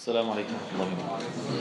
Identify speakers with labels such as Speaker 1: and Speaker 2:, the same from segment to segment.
Speaker 1: السلام عليكم ورحمة الله وبركاته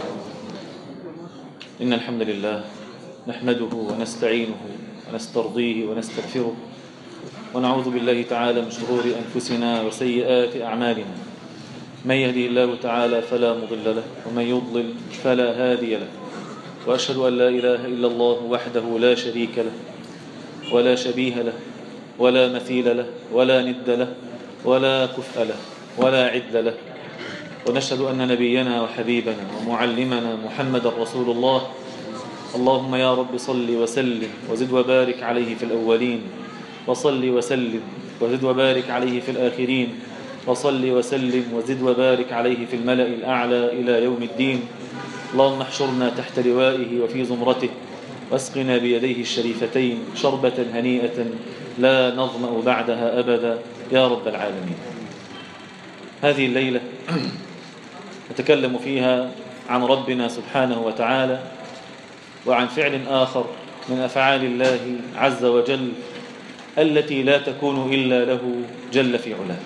Speaker 1: إن الحمد لله نحمده ونستعينه ونسترضيه ونستغفره ونعوذ بالله تعالى من شرور أنفسنا وسيئات أعمالنا من يهده الله تعالى فلا مضل له ومن يضلل فلا هادي له وأشهد أن لا إله إلا الله وحده لا شريك له ولا شبيه له ولا مثيل له ولا ند له ولا كفء له ولا عد له ونشهد أن نبينا وحبيبنا ومعلمنا محمد رسول الله اللهم يا رب صل وسلم وزد وبارك عليه في الأولين وصل وسلم وزد وبارك عليه في الآخرين وصل وسلم وزد وبارك عليه في الملأ الأعلى إلى يوم الدين اللهم احشرنا تحت لوائه وفي زمرته واسقنا بيديه الشريفتين شربة هنيئة لا نظمأ بعدها أبدا يا رب العالمين هذه الليلة نتكلم فيها عن ربنا سبحانه وتعالى وعن فعل آخر من أفعال الله عز وجل التي لا تكون إلا له جل في علاه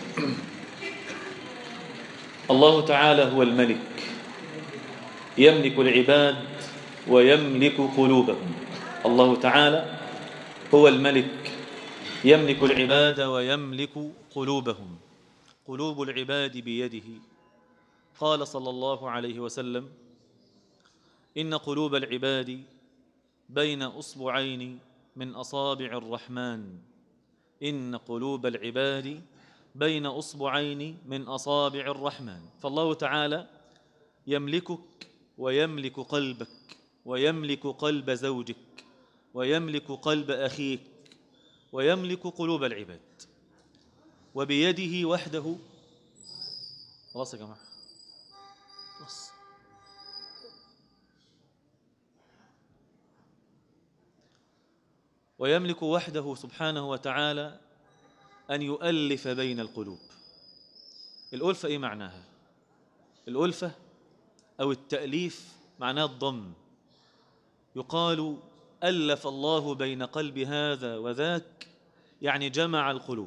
Speaker 1: الله تعالى هو الملك يملك العباد ويملك قلوبهم الله تعالى هو الملك يملك العباد ويملك قلوبهم قلوب العباد بيده قال صلى الله عليه وسلم إن قلوب العباد بين أصبعين من أصابع الرحمن إن قلوب العباد بين أصبعين من أصابع الرحمن فالله تعالى يملكك ويملك قلبك ويملك قلب زوجك ويملك قلب أخيك ويملك قلوب العباد وبيده وحده خلاص يا جماعة خلاص ويملك وحده سبحانه وتعالى أن يؤلف بين القلوب الألفة إيه معناها؟ الألفة أو التأليف معناه الضم يقال ألف الله بين قلب هذا وذاك يعني جمع القلوب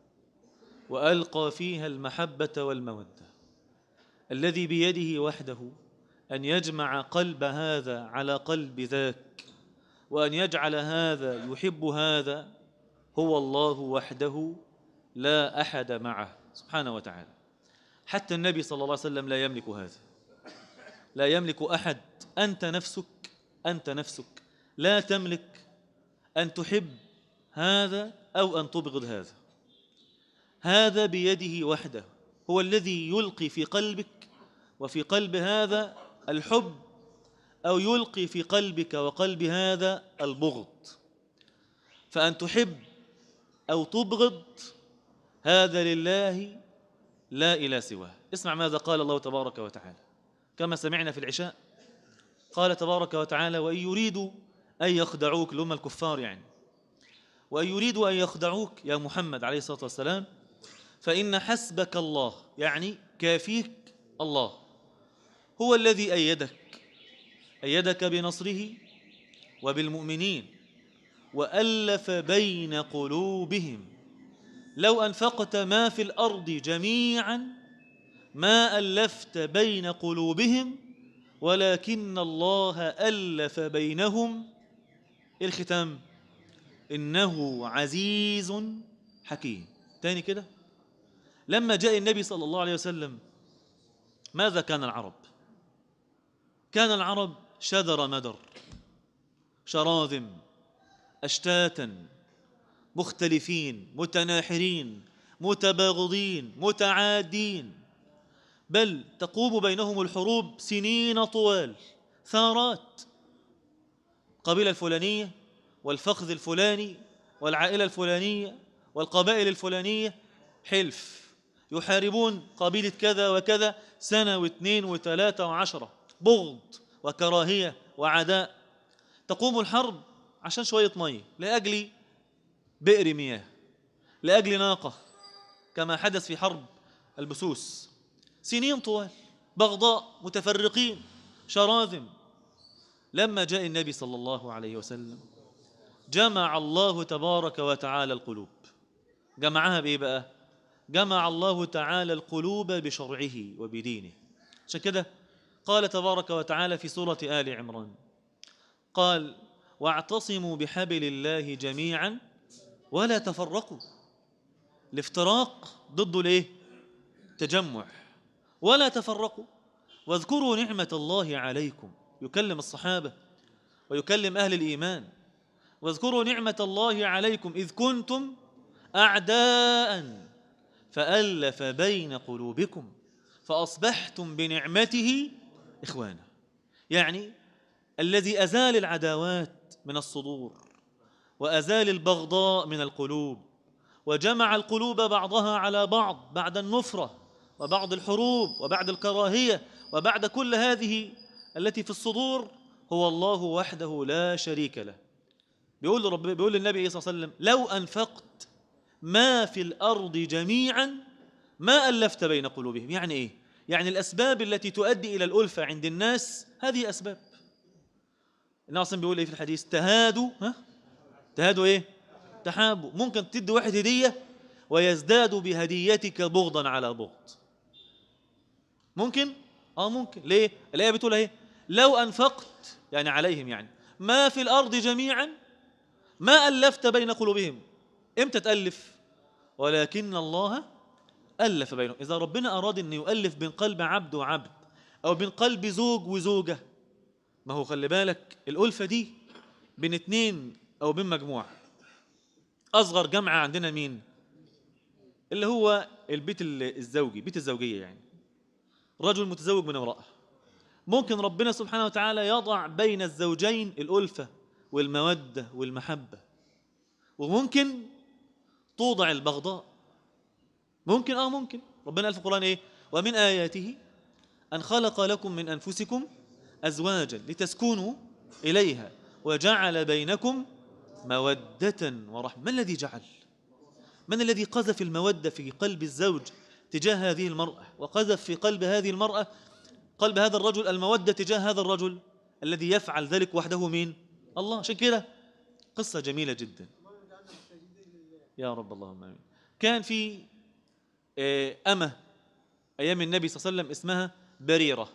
Speaker 1: وألقى فيها المحبة والمودة الذي بيده وحده أن يجمع قلب هذا على قلب ذاك وأن يجعل هذا يحب هذا هو الله وحده لا أحد معه سبحانه وتعالى حتى النبي صلى الله عليه وسلم لا يملك هذا لا يملك أحد أنت نفسك أنت نفسك لا تملك أن تحب هذا أو أن تبغض هذا هذا بيده وحده هو الذي يلقي في قلبك وفي قلب هذا الحب أو يلقي في قلبك وقلب هذا البغض فأن تحب أو تبغض هذا لله لا إلى سواه اسمع ماذا قال الله تبارك وتعالى كما سمعنا في العشاء قال تبارك وتعالى وإن يريدوا أن يخدعوك لهم الكفار يعني وأن يريدوا أن يخدعوك يا محمد عليه الصلاة والسلام فإن حسبك الله يعني كافيك الله هو الذي أيدك أيدك بنصره وبالمؤمنين وألف بين قلوبهم لو أنفقت ما في الأرض جميعا ما ألفت بين قلوبهم ولكن الله ألف بينهم الختام إنه عزيز حكيم تاني كده لما جاء النبي صلى الله عليه وسلم ماذا كان العرب كان العرب شذر مدر شراذم أشتاتا مختلفين متناحرين متباغضين متعادين بل تقوم بينهم الحروب سنين طوال ثارات القبيلة الفلانية والفخذ الفلاني والعائلة الفلانية والقبائل الفلانية حلف يحاربون قبيلة كذا وكذا سنة واثنين وثلاثة وعشرة بغض وكراهية وعداء تقوم الحرب عشان شوية مية لأجل بئر مياه لأجل ناقة كما حدث في حرب البسوس سنين طوال بغضاء متفرقين شراذم لما جاء النبي صلى الله عليه وسلم جمع الله تبارك وتعالى القلوب جمعها بإيه بقى؟ جمع الله تعالى القلوب بشرعه وبدينه عشان كده قال تبارك وتعالى في سورة آل عمران قال واعتصموا بحبل الله جميعا ولا تفرقوا الافتراق ضد الايه تجمع ولا تفرقوا واذكروا نعمة الله عليكم يكلم الصحابة ويكلم أهل الإيمان واذكروا نعمة الله عليكم إذ كنتم أعداء فألف بين قلوبكم فأصبحتم بنعمته إخوانا يعني الذي أزال العداوات من الصدور وأزال البغضاء من القلوب وجمع القلوب بعضها على بعض بعد النفرة وبعد الحروب وبعد الكراهية وبعد كل هذه التي في الصدور هو الله وحده لا شريك له بيقول رب بيقول للنبي صلى الله عليه وسلم لو أنفقت ما في الأرض جميعا ما ألفت بين قلوبهم يعني إيه؟ يعني الأسباب التي تؤدي إلى الألفة عند الناس هذه أسباب النبي صلى بيقول إيه في الحديث تهادوا ها؟ تهادوا إيه؟ تحابوا ممكن تدي واحد هدية ويزداد بهديتك بغضا على بغض ممكن؟ آه ممكن ليه؟ الآية بتقول إيه؟ لو أنفقت يعني عليهم يعني ما في الأرض جميعا ما ألفت بين قلوبهم إمتى تألف؟ ولكن الله ألف بينهم إذا ربنا أراد أن يؤلف بين قلب عبد وعبد أو بين قلب زوج وزوجة ما هو خلي بالك الألفة دي بين اتنين أو بين مجموعة أصغر جمعة عندنا مين؟ اللي هو البيت الزوجي بيت الزوجية يعني رجل متزوج من امرأة ممكن ربنا سبحانه وتعالى يضع بين الزوجين الألفة والمودة والمحبة وممكن توضع البغضاء ممكن اه ممكن ربنا قال في القرآن ايه ومن آياته أن خلق لكم من أنفسكم أزواجا لتسكنوا إليها وجعل بينكم مودة ورحمة ما الذي جعل من الذي قذف المودة في قلب الزوج تجاه هذه المرأة وقذف في قلب هذه المرأة قلب هذا الرجل المودة تجاه هذا الرجل الذي يفعل ذلك وحده مين الله عشان كده قصة جميلة جدا يا رب اللهم امين كان في آه، أمة أيام النبي صلى الله عليه وسلم اسمها بريرة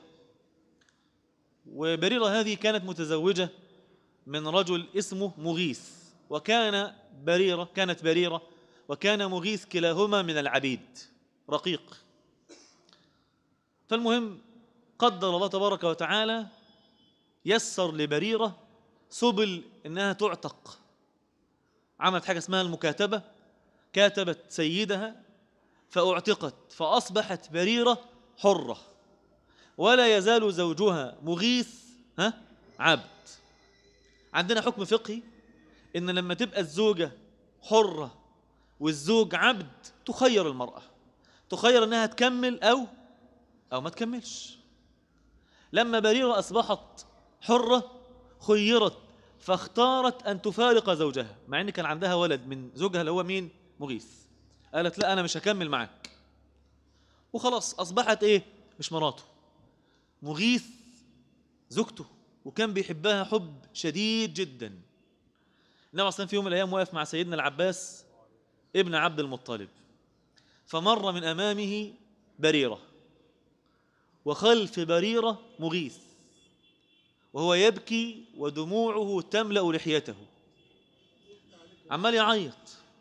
Speaker 1: وبريرة هذه كانت متزوجة من رجل اسمه مغيث وكان بريرة كانت بريرة وكان مغيث كلاهما من العبيد رقيق فالمهم قدر الله تبارك وتعالى يسر لبريرة سبل إنها تعتق عملت حاجة اسمها المكاتبة كاتبت سيدها فأعتقت فأصبحت بريرة حرة ولا يزال زوجها مغيث ها عبد عندنا حكم فقهي إن لما تبقى الزوجة حرة والزوج عبد تخير المرأة تخير أنها تكمل أو أو ما تكملش لما بريرة أصبحت حرة خيرت فاختارت أن تفارق زوجها مع أن كان عندها ولد من زوجها اللي هو مين مغيث قالت لا أنا مش هكمل معاك وخلاص أصبحت إيه مش مراته مغيث زوجته وكان بيحبها حب شديد جدا النبي صلى في يوم من الأيام واقف مع سيدنا العباس ابن عبد المطلب فمر من أمامه بريرة وخلف بريرة مغيث وهو يبكي ودموعه تملأ لحيته عمال يعيط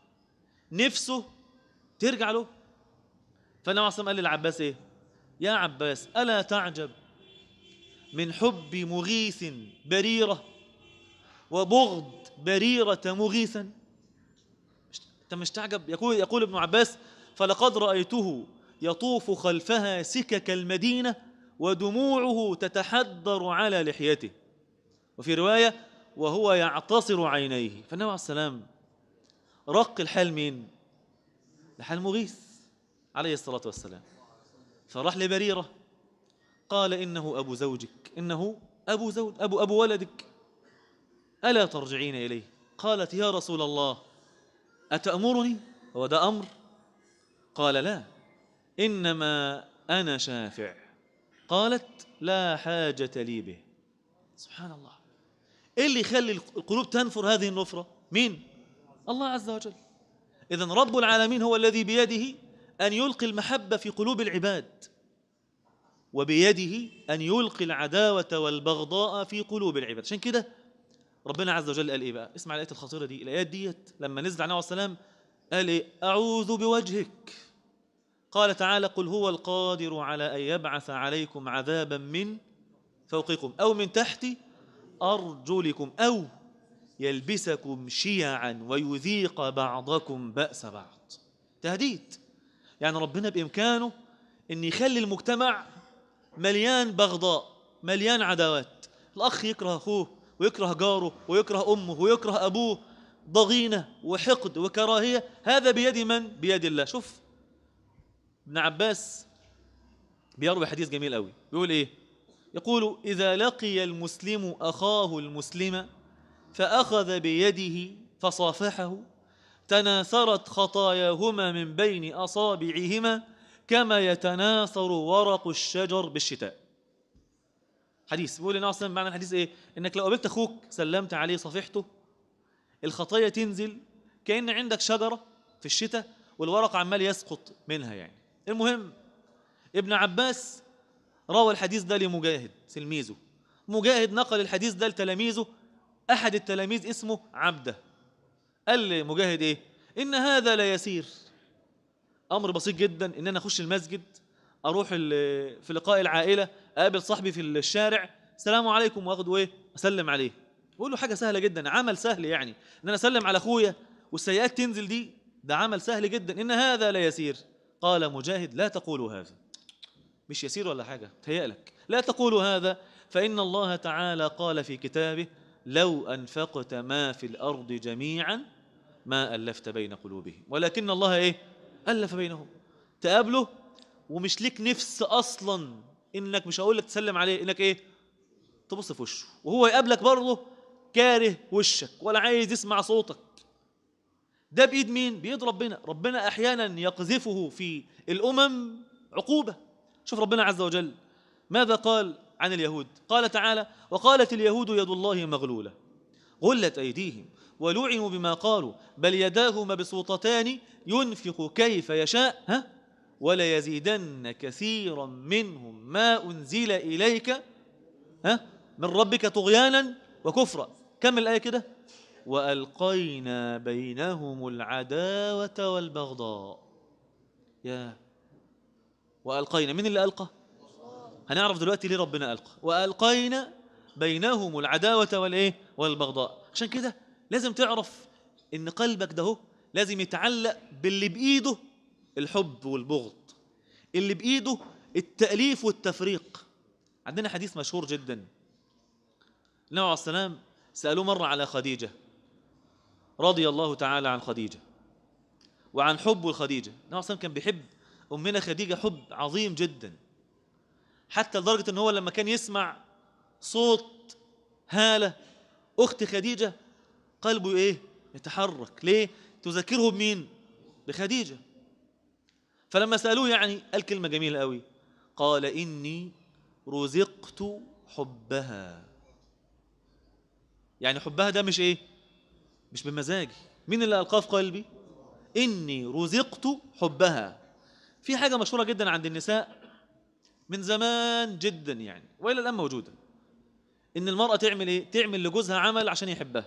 Speaker 1: نفسه ترجع له فالنبي عليه قال للعباس ايه يا عباس ألا تعجب من حب مغيث بريرة وبغض بريرة مغيثا انت مش تعجب يقول, يقول ابن عباس فلقد رأيته يطوف خلفها سكك المدينة ودموعه تتحدر على لحيته وفي رواية وهو يعتصر عينيه فالنبي عليه السلام رق الحال مين لحال مغيث عليه الصلاة والسلام فراح لبريرة قال إنه أبو زوجك إنه أبو زوج أبو أبو ولدك ألا ترجعين إليه قالت يا رسول الله أتأمرني هو ده أمر قال لا إنما أنا شافع قالت لا حاجة لي به سبحان الله إيه اللي يخلي القلوب تنفر هذه النفرة مين الله عز وجل إذن رب العالمين هو الذي بيده أن يلقي المحبة في قلوب العباد وبيده أن يلقي العداوة والبغضاء في قلوب العباد عشان كده ربنا عز وجل قال إيه بقى اسمع الآيات الخطيرة دي الآيات ديت لما نزل عليه السلام قال إيه أعوذ بوجهك قال تعالى قل هو القادر على أن يبعث عليكم عذابا من فوقكم أو من تحت أرجلكم أو يلبسكم شيعا ويذيق بعضكم بأس بعض تهديد يعني ربنا بإمكانه أن يخلي المجتمع مليان بغضاء مليان عداوات الأخ يكره أخوه ويكره جاره ويكره أمه ويكره أبوه ضغينة وحقد وكراهية هذا بيد من؟ بيد الله شوف ابن عباس بيروي حديث جميل قوي بيقول ايه يقول اذا لقي المسلم اخاه المسلم فاخذ بيده فصافحه تناثرت خطاياهما من بين اصابعهما كما يتناثر ورق الشجر بالشتاء حديث بيقول لنا اصلا معنى الحديث ايه انك لو قابلت اخوك سلمت عليه صفحته الخطايا تنزل كان عندك شجره في الشتاء والورق عمال يسقط منها يعني المهم ابن عباس روى الحديث ده لمجاهد تلميذه مجاهد نقل الحديث ده لتلاميذه احد التلاميذ اسمه عبده قال لمجاهد ايه ان هذا لا يسير امر بسيط جدا ان انا اخش المسجد اروح ال- في لقاء العائله اقابل صاحبي في الشارع السلام عليكم واخده ايه اسلم عليه بقول له حاجه سهله جدا عمل سهل يعني ان انا اسلم على اخويا والسيئات تنزل دي ده عمل سهل جدا ان هذا لا يسير قال مجاهد لا تقولوا هذا مش يسير ولا حاجه تهيألك لا تقولوا هذا فان الله تعالى قال في كتابه لو انفقت ما في الارض جميعا ما الفت بين قلوبهم ولكن الله ايه الف بينهم تقابله ومش ليك نفس اصلا انك مش هقول لك تسلم عليه انك ايه تبص في وشه وهو يقابلك برضه كاره وشك ولا عايز يسمع صوتك ده بايد مين بايد ربنا ربنا احيانا يقذفه في الامم عقوبه شوف ربنا عز وجل ماذا قال عن اليهود قال تعالى وقالت اليهود يد الله مغلوله غلت ايديهم ولعنوا بما قالوا بل يداه مبسوطتان ينفق كيف يشاء ها ولا يزيدن كثيرا منهم ما انزل اليك ها من ربك طغيانا وكفرا كم الايه كده والقينا بينهم العداوه والبغضاء يا والقينا مين اللي القى هنعرف دلوقتي ليه ربنا القى والقينا بينهم العداوه والايه والبغضاء عشان كده لازم تعرف ان قلبك ده هو لازم يتعلق باللي بايده الحب والبغض اللي بايده التاليف والتفريق عندنا حديث مشهور جدا النبي عليه السلام سالوه مره على خديجه رضي الله تعالى عن خديجه وعن حبه لخديجه النبي عليه السلام كان بيحب امنا خديجه حب عظيم جدا حتى لدرجه ان هو لما كان يسمع صوت هاله اخت خديجه قلبه ايه يتحرك ليه تذكره بمين بخديجه فلما سالوه يعني قال كلمه جميله قوي قال اني رزقت حبها يعني حبها ده مش ايه مش بمزاجي مين اللي القاه في قلبي اني رزقت حبها في حاجه مشهوره جدا عند النساء من زمان جدا يعني والى الان موجوده ان المراه تعمل ايه تعمل لجوزها عمل عشان يحبها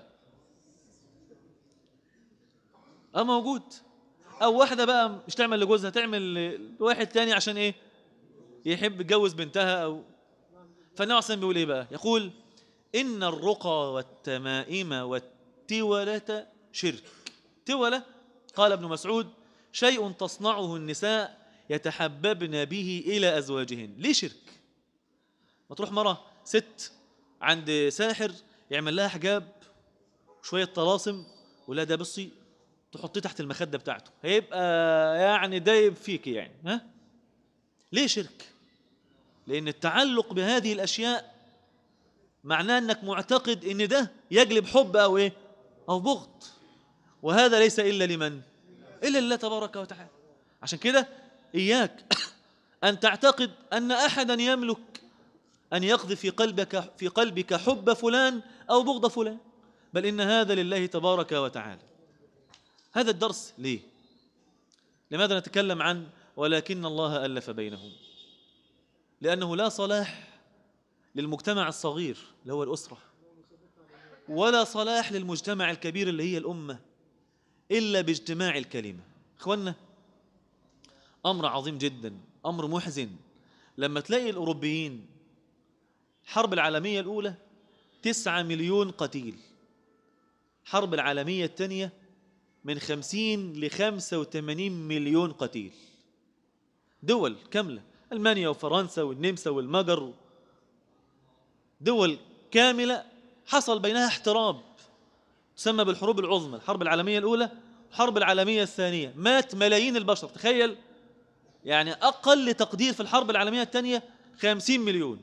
Speaker 1: اه موجود او واحده بقى مش تعمل لجوزها تعمل لواحد تاني عشان ايه يحب يتجوز بنتها او فالنبي عليه بيقول ايه بقى يقول ان الرقى والتمائم والتولة شرك تولة قال ابن مسعود شيء تصنعه النساء يتحببن به الى ازواجهن ليه شرك ما تروح مره ست عند ساحر يعمل لها حجاب شويه طلاسم ولا ده بصي تحطيه تحت المخده بتاعته هيبقى يعني دايب فيك يعني ها ليه شرك لان التعلق بهذه الاشياء معناه انك معتقد ان ده يجلب حب او ايه او بغض وهذا ليس الا لمن الا لله تبارك وتعالى عشان كده اياك ان تعتقد ان احدا يملك ان يقذف في قلبك في قلبك حب فلان او بغض فلان بل ان هذا لله تبارك وتعالى هذا الدرس ليه لماذا نتكلم عن ولكن الله الف بينهم لأنه لا صلاح للمجتمع الصغير اللي هو الأسرة ولا صلاح للمجتمع الكبير اللي هي الأمة إلا باجتماع الكلمة إخوانا أمر عظيم جدا أمر محزن لما تلاقي الأوروبيين الحرب العالمية الأولى تسعة مليون قتيل الحرب العالمية الثانية من خمسين لخمسة وثمانين مليون قتيل دول كاملة ألمانيا وفرنسا والنمسا والمجر دول كاملة حصل بينها احتراب تسمى بالحروب العظمى الحرب العالمية الأولى الحرب العالمية الثانية مات ملايين البشر تخيل يعني أقل تقدير في الحرب العالمية الثانية خمسين مليون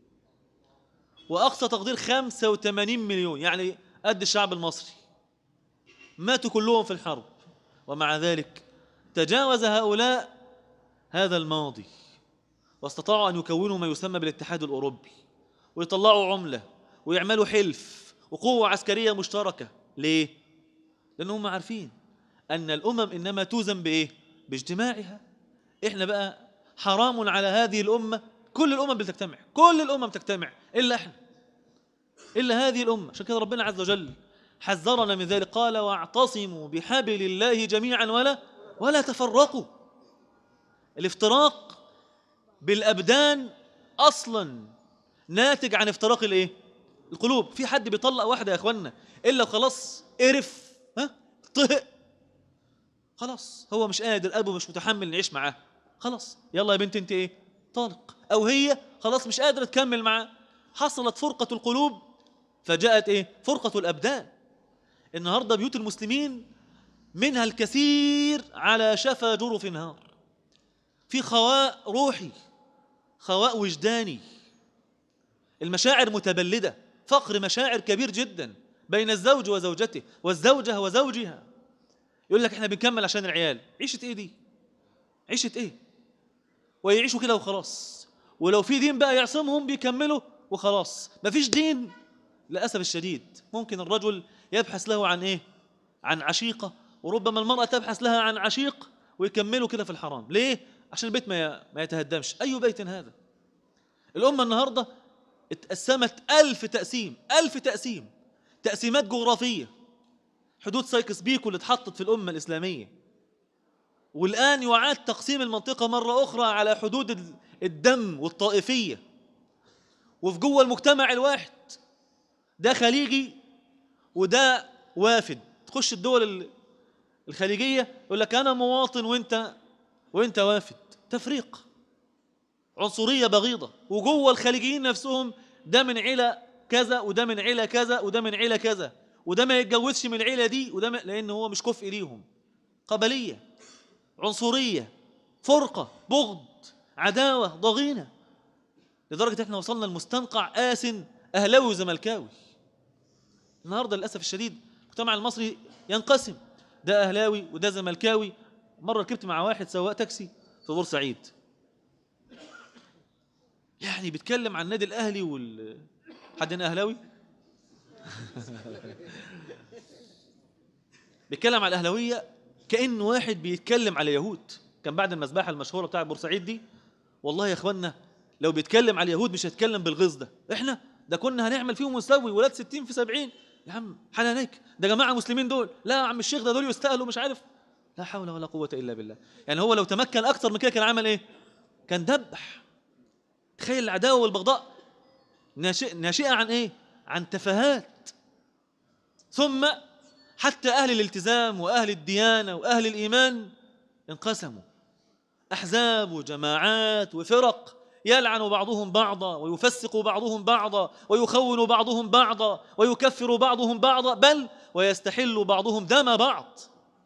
Speaker 1: وأقصى تقدير خمسة وثمانين مليون يعني قد الشعب المصري ماتوا كلهم في الحرب ومع ذلك تجاوز هؤلاء هذا الماضي واستطاعوا أن يكونوا ما يسمى بالاتحاد الأوروبي ويطلعوا عملة ويعملوا حلف وقوة عسكرية مشتركة ليه؟ لأنهم عارفين أن الأمم إنما توزن بإيه؟ باجتماعها إحنا بقى حرام على هذه الأمة كل الأمم بتجتمع كل الأمم تجتمع إلا إحنا إلا هذه الأمة عشان كده ربنا عز وجل حذرنا من ذلك قال واعتصموا بحبل الله جميعا ولا ولا تفرقوا الافتراق بالأبدان أصلا ناتج عن افتراق الايه القلوب في حد بيطلق واحدة يا اخوانا إلا خلاص قرف ها طهق خلاص هو مش قادر قلبه مش متحمل نعيش معاه خلاص يلا يا بنت انت ايه طالق او هي خلاص مش قادره تكمل معاه حصلت فرقه القلوب فجاءت ايه فرقه الابدان النهارده بيوت المسلمين منها الكثير على شفا جرف نهار في خواء روحي خواء وجداني المشاعر متبلده فقر مشاعر كبير جدا بين الزوج وزوجته والزوجه وزوجها يقول لك احنا بنكمل عشان العيال عيشه ايه دي عيشه ايه ويعيشوا كده وخلاص ولو في دين بقى يعصمهم بيكملوا وخلاص مفيش دين للاسف الشديد ممكن الرجل يبحث له عن ايه عن عشيقه وربما المراه تبحث لها عن عشيق ويكملوا كده في الحرام ليه عشان البيت ما ما يتهدمش اي بيت هذا الامه النهارده اتقسمت ألف تقسيم ألف تقسيم تقسيمات جغرافية حدود سايكس بيكو اللي اتحطت في الأمة الإسلامية والآن يعاد تقسيم المنطقة مرة أخرى على حدود الدم والطائفية وفي جوه المجتمع الواحد ده خليجي وده وافد تخش الدول الخليجية يقول لك أنا مواطن وأنت وأنت وافد تفريق عنصرية بغيضة وجوه الخليجيين نفسهم ده من عيلة كذا وده من عيلة كذا وده من عيلة كذا وده ما يتجوزش من العيلة دي وده ما لأن هو مش كفء ليهم قبلية عنصرية فرقة بغض عداوة ضغينة لدرجة احنا وصلنا لمستنقع آس أهلاوي وزملكاوي النهاردة للأسف الشديد المجتمع المصري ينقسم ده أهلاوي وده زملكاوي مرة ركبت مع واحد سواق تاكسي في بورسعيد يعني بيتكلم عن النادي الاهلي وال حد هنا اهلاوي بيتكلم على الاهلاويه كان واحد بيتكلم على يهود كان بعد المذبحه المشهوره بتاعه بورسعيد دي والله يا اخوانا لو بيتكلم على اليهود مش هيتكلم بالغيظ ده احنا ده كنا هنعمل فيهم ونسوي ولاد 60 في 70 يا عم حنانيك ده جماعه مسلمين دول لا يا عم الشيخ ده دول يستاهلوا مش عارف لا حول ولا قوه الا بالله يعني هو لو تمكن اكتر من كده كان عمل ايه كان دبح تخيل العداوة والبغضاء ناشئة عن ايه عن تفاهات ثم حتى أهل الالتزام وأهل الديانة وأهل الإيمان انقسموا أحزاب وجماعات وفرق يلعن بعضهم بعضا ويفسق بعضهم بعضا ويخون بعضهم بعضا ويكفر بعضهم بعضا بل ويستحل بعضهم دم بعض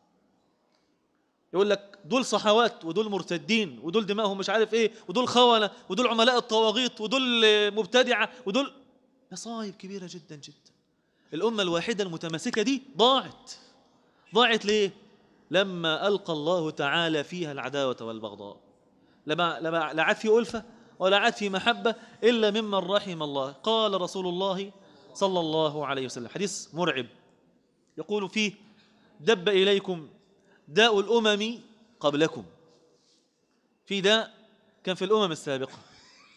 Speaker 1: يقول لك دول صحوات ودول مرتدين ودول دماغهم مش عارف ايه ودول خونة ودول عملاء الطواغيت ودول مبتدعة ودول مصايب كبيرة جدا جدا الأمة الواحدة المتماسكة دي ضاعت ضاعت ليه؟ لما ألقى الله تعالى فيها العداوة والبغضاء لما لما لا عاد في ألفة ولا عاد في محبة إلا ممن رحم الله قال رسول الله صلى الله عليه وسلم حديث مرعب يقول فيه دب إليكم داء الأمم قبلكم في داء كان في الأمم السابقة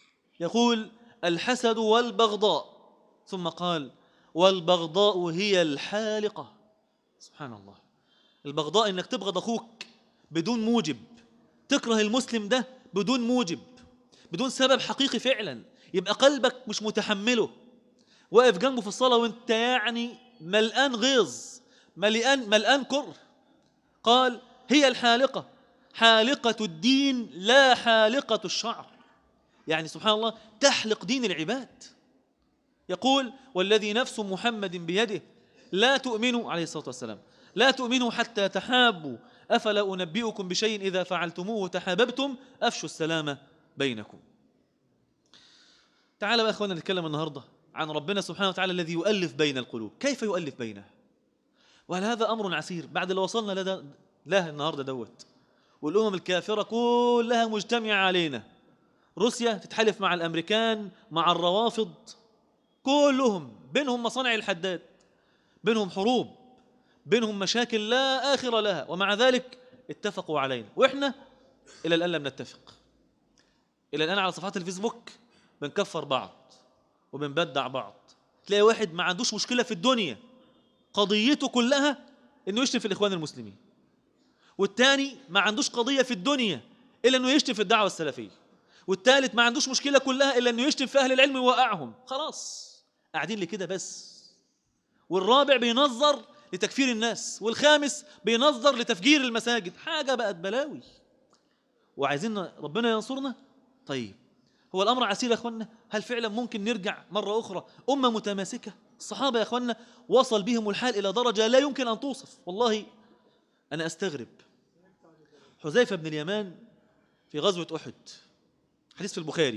Speaker 1: يقول الحسد والبغضاء ثم قال والبغضاء هي الحالقة سبحان الله البغضاء انك تبغض اخوك بدون موجب تكره المسلم ده بدون موجب بدون سبب حقيقي فعلا يبقى قلبك مش متحمله واقف جنبه في الصلاة وانت يعني ملآن غيظ ملآن ملآن كره قال هي الحالقة حالقة الدين لا حالقة الشعر يعني سبحان الله تحلق دين العباد يقول والذي نفس محمد بيده لا تؤمنوا عليه الصلاة والسلام لا تؤمنوا حتى تحابوا أفلا أنبئكم بشيء إذا فعلتموه تحاببتم أفشوا السلام بينكم تعالوا يا أخوانا نتكلم النهاردة عن ربنا سبحانه وتعالى الذي يؤلف بين القلوب كيف يؤلف بينها وهل هذا أمر عسير بعد اللي وصلنا لده له النهاردة دوت والأمم الكافرة كلها مجتمعة علينا روسيا تتحالف مع الأمريكان مع الروافض كلهم بينهم مصانع الحداد بينهم حروب بينهم مشاكل لا آخر لها ومع ذلك اتفقوا علينا وإحنا إلى الآن لم نتفق إلى الآن على صفحات الفيسبوك بنكفر بعض وبنبدع بعض تلاقي واحد ما عندوش مشكلة في الدنيا قضيته كلها إنه يشتم في الإخوان المسلمين والتاني ما عندوش قضية في الدنيا إلا إنه يشتم في الدعوة السلفية والثالث ما عندوش مشكلة كلها إلا إنه يشتم في أهل العلم ويوقعهم خلاص قاعدين لكده بس والرابع بينظر لتكفير الناس والخامس بينظر لتفجير المساجد حاجة بقت بلاوي وعايزين ربنا ينصرنا طيب هو الأمر عسير يا أخوانا هل فعلا ممكن نرجع مرة أخرى أمة متماسكة الصحابة يا أخوانا وصل بهم الحال إلى درجة لا يمكن أن توصف والله أنا أستغرب حذيفة بن اليمان في غزوة أحد حديث في البخاري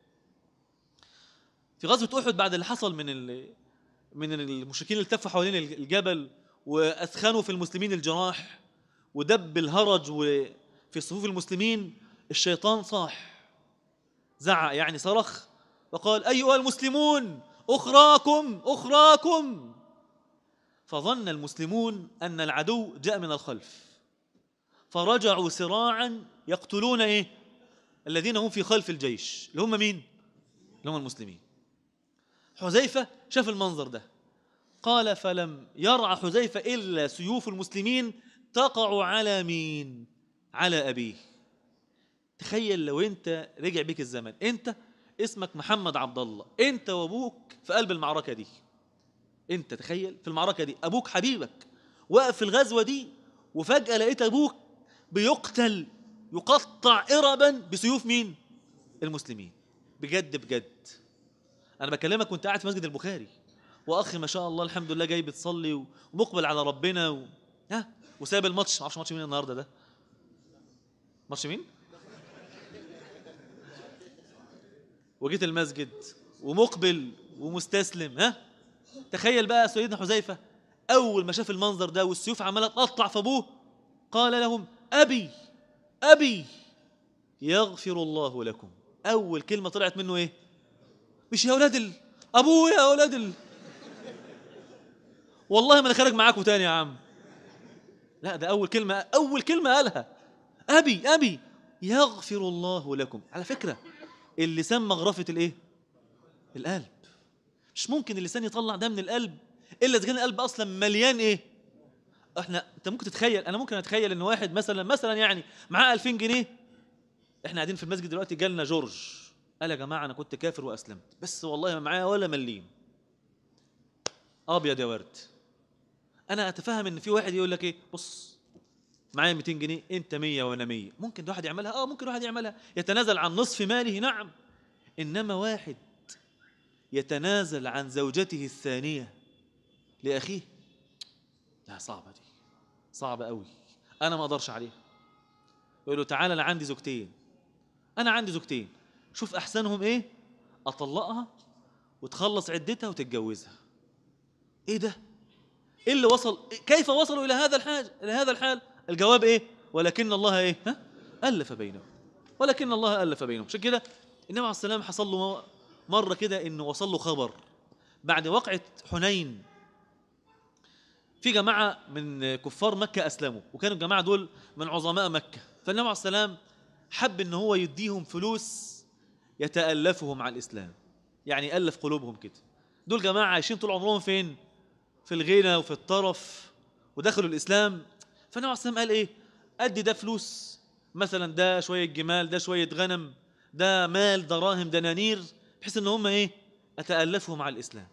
Speaker 1: في غزوة أحد بعد اللي حصل من من المشركين اللي التفوا حوالين الجبل وأثخنوا في المسلمين الجراح ودب الهرج وفي صفوف المسلمين الشيطان صاح زعق يعني صرخ وقال أيها المسلمون أخراكم أخراكم فظن المسلمون أن العدو جاء من الخلف فرجعوا سراعا يقتلون إيه الذين هم في خلف الجيش اللي هم مين اللي هم المسلمين حذيفة شاف المنظر ده قال فلم يرعى حذيفة إلا سيوف المسلمين تقع على مين على أبيه تخيل لو أنت رجع بيك الزمن أنت اسمك محمد عبد الله أنت وأبوك في قلب المعركة دي أنت تخيل في المعركة دي أبوك حبيبك وقف في الغزوة دي وفجأة لقيت أبوك بيقتل يقطع إربا بسيوف مين المسلمين بجد بجد أنا بكلمك وأنت قاعد في مسجد البخاري واخي ما شاء الله الحمد لله جاي بتصلي ومقبل على ربنا و... ها وساب الماتش ما اعرفش ماتش مين النهارده ده ماتش مين وجيت المسجد ومقبل ومستسلم ها تخيل بقى سيدنا حذيفه اول ما شاف المنظر ده والسيوف عماله تقطع في ابوه قال لهم ابي ابي يغفر الله لكم اول كلمه طلعت منه ايه مش يا اولاد ال... ابويا يا اولاد ال... والله ما انا خارج معاكم تاني يا عم لا ده اول كلمه اول كلمه قالها ابي ابي يغفر الله لكم على فكره اللسان مغرفه الايه القلب مش ممكن اللسان يطلع ده من القلب الا اذا كان القلب اصلا مليان ايه احنا انت ممكن تتخيل انا ممكن اتخيل ان واحد مثلا مثلا يعني معاه 2000 جنيه احنا قاعدين في المسجد دلوقتي جالنا جورج قال يا جماعه انا كنت كافر واسلمت بس والله ما معايا ولا مليم ابيض يا ورد انا اتفهم ان في واحد يقول لك ايه بص معايا 200 جنيه انت 100 وانا 100 ممكن واحد يعملها اه ممكن واحد يعملها يتنازل عن نصف ماله نعم انما واحد يتنازل عن زوجته الثانيه لاخيه لا صعبه دي صعبه قوي انا ما اقدرش عليها يقول له تعالى انا عندي زوجتين انا عندي زوجتين شوف احسنهم ايه اطلقها وتخلص عدتها وتتجوزها ايه ده ايه اللي وصل كيف وصلوا الى هذا الحال الى هذا الحال الجواب ايه ولكن الله ايه ها الف بينهم ولكن الله الف بينهم عشان كده النبي عليه السلام حصل له مره كده انه وصل له خبر بعد وقعه حنين في جماعه من كفار مكه اسلموا وكانوا الجماعه دول من عظماء مكه فالنبي عليه السلام حب ان هو يديهم فلوس يتألفهم على الإسلام يعني ألف قلوبهم كده دول جماعة عايشين طول عمرهم فين في الغنى وفي الطرف ودخلوا الإسلام فالنبي عليه السلام قال إيه أدي ده فلوس مثلا ده شوية جمال ده شوية غنم ده مال دراهم دنانير بحيث ان هم ايه اتالفهم على الاسلام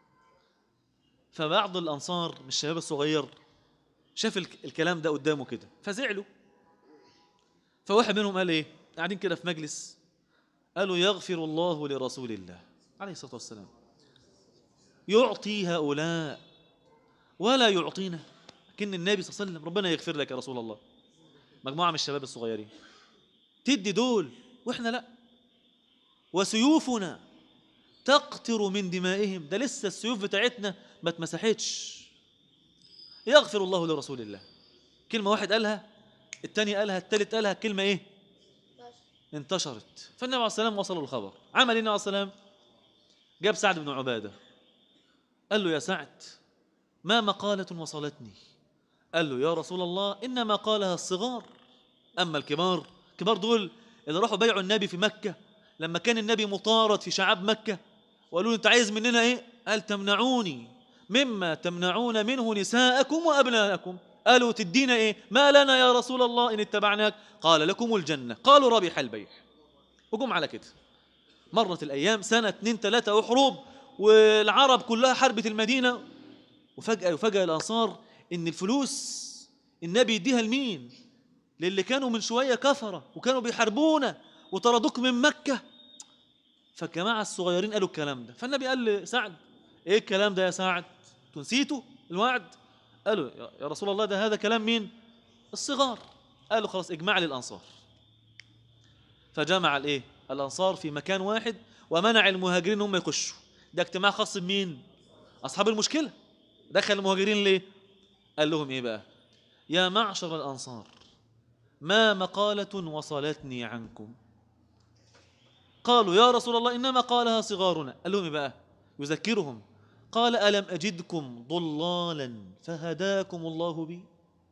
Speaker 1: فبعض الانصار من الشباب الصغير شاف الك- الكلام ده قدامه كده فزعلوا فواحد منهم قال ايه قاعدين كده في مجلس قالوا يغفر الله لرسول الله عليه الصلاه والسلام يعطي هؤلاء ولا يعطينا لكن النبي صلى الله عليه وسلم ربنا يغفر لك يا رسول الله مجموعه من الشباب الصغيرين تدي دول واحنا لا وسيوفنا تقطر من دمائهم ده لسه السيوف بتاعتنا ما اتمسحتش يغفر الله لرسول الله كلمة واحد قالها التاني قالها التالت قالها كلمة ايه انتشرت فالنبي عليه السلام وصل الخبر عمل ايه النبي عليه السلام جاب سعد بن عبادة قال له يا سعد ما مقالة وصلتني قال له يا رسول الله إنما قالها الصغار أما الكبار الكبار دول اللي راحوا بيعوا النبي في مكة لما كان النبي مطارد في شعاب مكة وقالوا له أنت عايز مننا إيه؟ قال تمنعوني مما تمنعون منه نساءكم وأبناءكم قالوا تدينا إيه؟ ما لنا يا رسول الله إن اتبعناك قال لكم الجنة قالوا ربح البيع وجم على كده مرت الأيام سنة اتنين تلاتة وحروب والعرب كلها حربت المدينة وفجأة يفاجأ الأنصار إن الفلوس النبي يديها لمين؟ للي كانوا من شوية كفرة وكانوا بيحاربونا وطردوك من مكة فالجماعة الصغيرين قالوا الكلام ده فالنبي قال لسعد ايه الكلام ده يا سعد انتوا نسيتوا الوعد قالوا يا- يا رسول الله ده هذا كلام مين الصغار قالوا خلاص اجمع لي الانصار فجمع الايه الانصار في مكان واحد ومنع المهاجرين هم يخشوا ده اجتماع خاص بمين اصحاب المشكله دخل المهاجرين ليه قال لهم ايه بقى يا معشر الانصار ما مقالة وصلتني عنكم قالوا يا رسول الله إنما قالها صغارنا قال لهم إيه بقى يذكرهم قال ألم أجدكم ضلالا فهداكم الله بي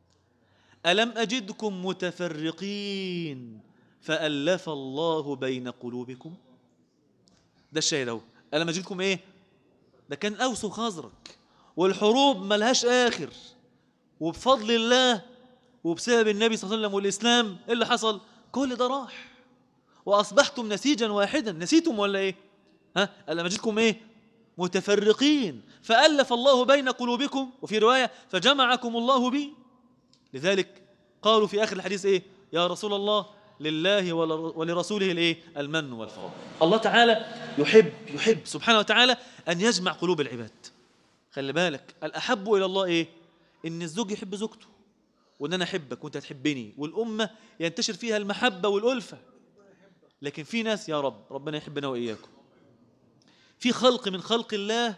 Speaker 1: ألم أجدكم متفرقين فألف الله بين قلوبكم ده الشاهد اهو ألم أجدكم إيه ده كان أوس وخزرج والحروب ملهاش آخر وبفضل الله وبسبب النبي صلى الله عليه وسلم والإسلام إيه اللي حصل كل ده راح وأصبحتم نسيجا واحدا نسيتم ولا إيه ها ألم أجدكم إيه متفرقين فألف الله بين قلوبكم وفي رواية فجمعكم الله بي لذلك قالوا في آخر الحديث إيه يا رسول الله لله ول- ولرسوله الايه المن والفضل الله تعالى يحب يحب سبحانه وتعالى أن يجمع قلوب العباد خلي بالك الأحب إلى الله إيه إن الزوج يحب زوجته وإن أنا أحبك وأنت تحبني والأمة ينتشر فيها المحبة والألفة لكن في ناس يا رب ربنا يحبنا وإياكم في خلق من خلق الله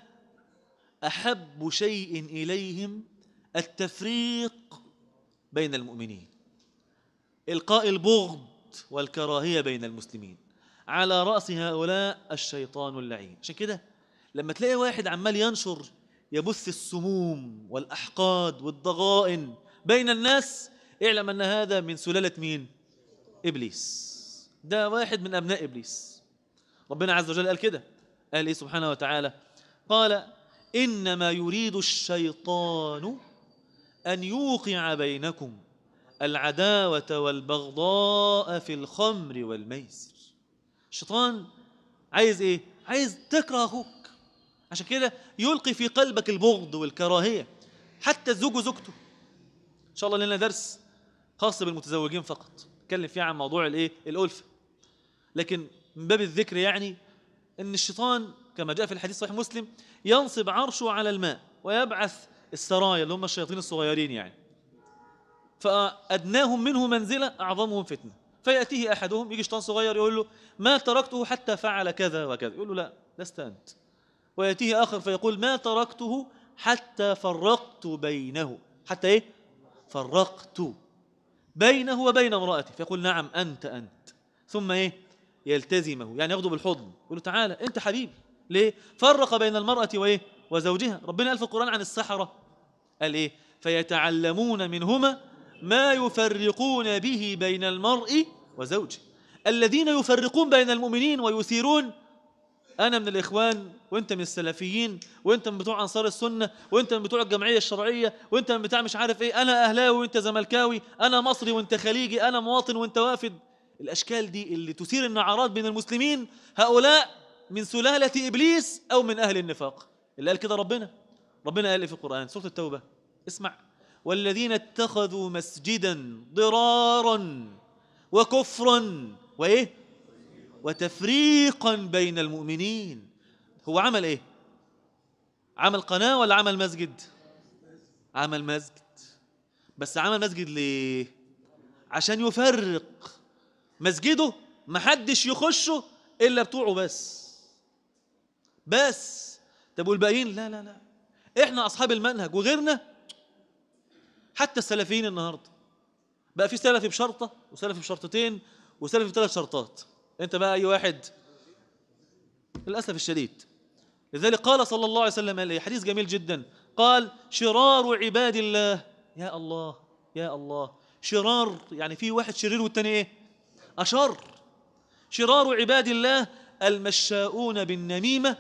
Speaker 1: أحب شيء إليهم التفريق بين المؤمنين إلقاء البغض والكراهية بين المسلمين على رأس هؤلاء الشيطان اللعين عشان كده لما تلاقي واحد عمال ينشر يبث السموم والأحقاد والضغائن بين الناس اعلم أن هذا من سلالة مين؟ إبليس ده واحد من أبناء إبليس ربنا عز وجل قال كده قال إيه سبحانه وتعالى قال إنما يريد الشيطان أن يوقع بينكم العداوة والبغضاء في الخمر والميسر الشيطان عايز ايه عايز تكره اخوك عشان كده يلقي في قلبك البغض والكراهية حتى الزوج وزوجته ان شاء الله لنا درس خاص بالمتزوجين فقط نتكلم فيه عن موضوع الايه الألفة لكن من باب الذكر يعني ان الشيطان كما جاء في الحديث صحيح مسلم ينصب عرشه على الماء ويبعث السرايا اللي هم الشياطين الصغيرين يعني فأدناهم منه منزلة أعظمهم فتنة فيأتيه أحدهم يجي شيطان صغير يقول له ما تركته حتى فعل كذا وكذا يقول له لا لست أنت ويأتيه آخر فيقول ما تركته حتى فرقت بينه حتى إيه فرقت بينه وبين امرأته فيقول نعم أنت أنت ثم إيه يلتزمه يعني ياخده بالحضن يقول له تعالى أنت حبيبي ليه فرق بين المرأة وإيه وزوجها ربنا قال في القرآن عن السحرة قال إيه فيتعلمون منهما ما يفرقون به بين المرء وزوجه الذين يفرقون بين المؤمنين ويثيرون انا من الاخوان وانت من السلفيين وانت من بتوع انصار السنه وانت من بتوع الجمعيه الشرعيه وانت من بتاع مش عارف ايه انا اهلاوي وانت زملكاوي انا مصري وانت خليجي انا مواطن وانت وافد الاشكال دي اللي تثير النعرات بين المسلمين هؤلاء من سلاله ابليس او من اهل النفاق اللي قال كده ربنا ربنا قال إيه في القران سوره التوبه اسمع والذين اتخذوا مسجدا ضرارا وكفرا وايه وتفريقا بين المؤمنين هو عمل ايه عمل قناه ولا عمل مسجد عمل مسجد بس عمل مسجد ليه عشان يفرق مسجده محدش يخشه الا بتوعه بس بس طب والباقيين لا لا لا احنا اصحاب المنهج وغيرنا حتى السلفيين النهارده بقى في سلفي بشرطه وسلفي بشرطتين وسلفي بثلاث شرطات انت بقى اي واحد للاسف الشديد لذلك قال صلى الله عليه وسلم عليه حديث جميل جدا قال شرار عباد الله يا الله يا الله شرار يعني في واحد شرير والتاني ايه اشر شرار عباد الله المشاؤون بالنميمه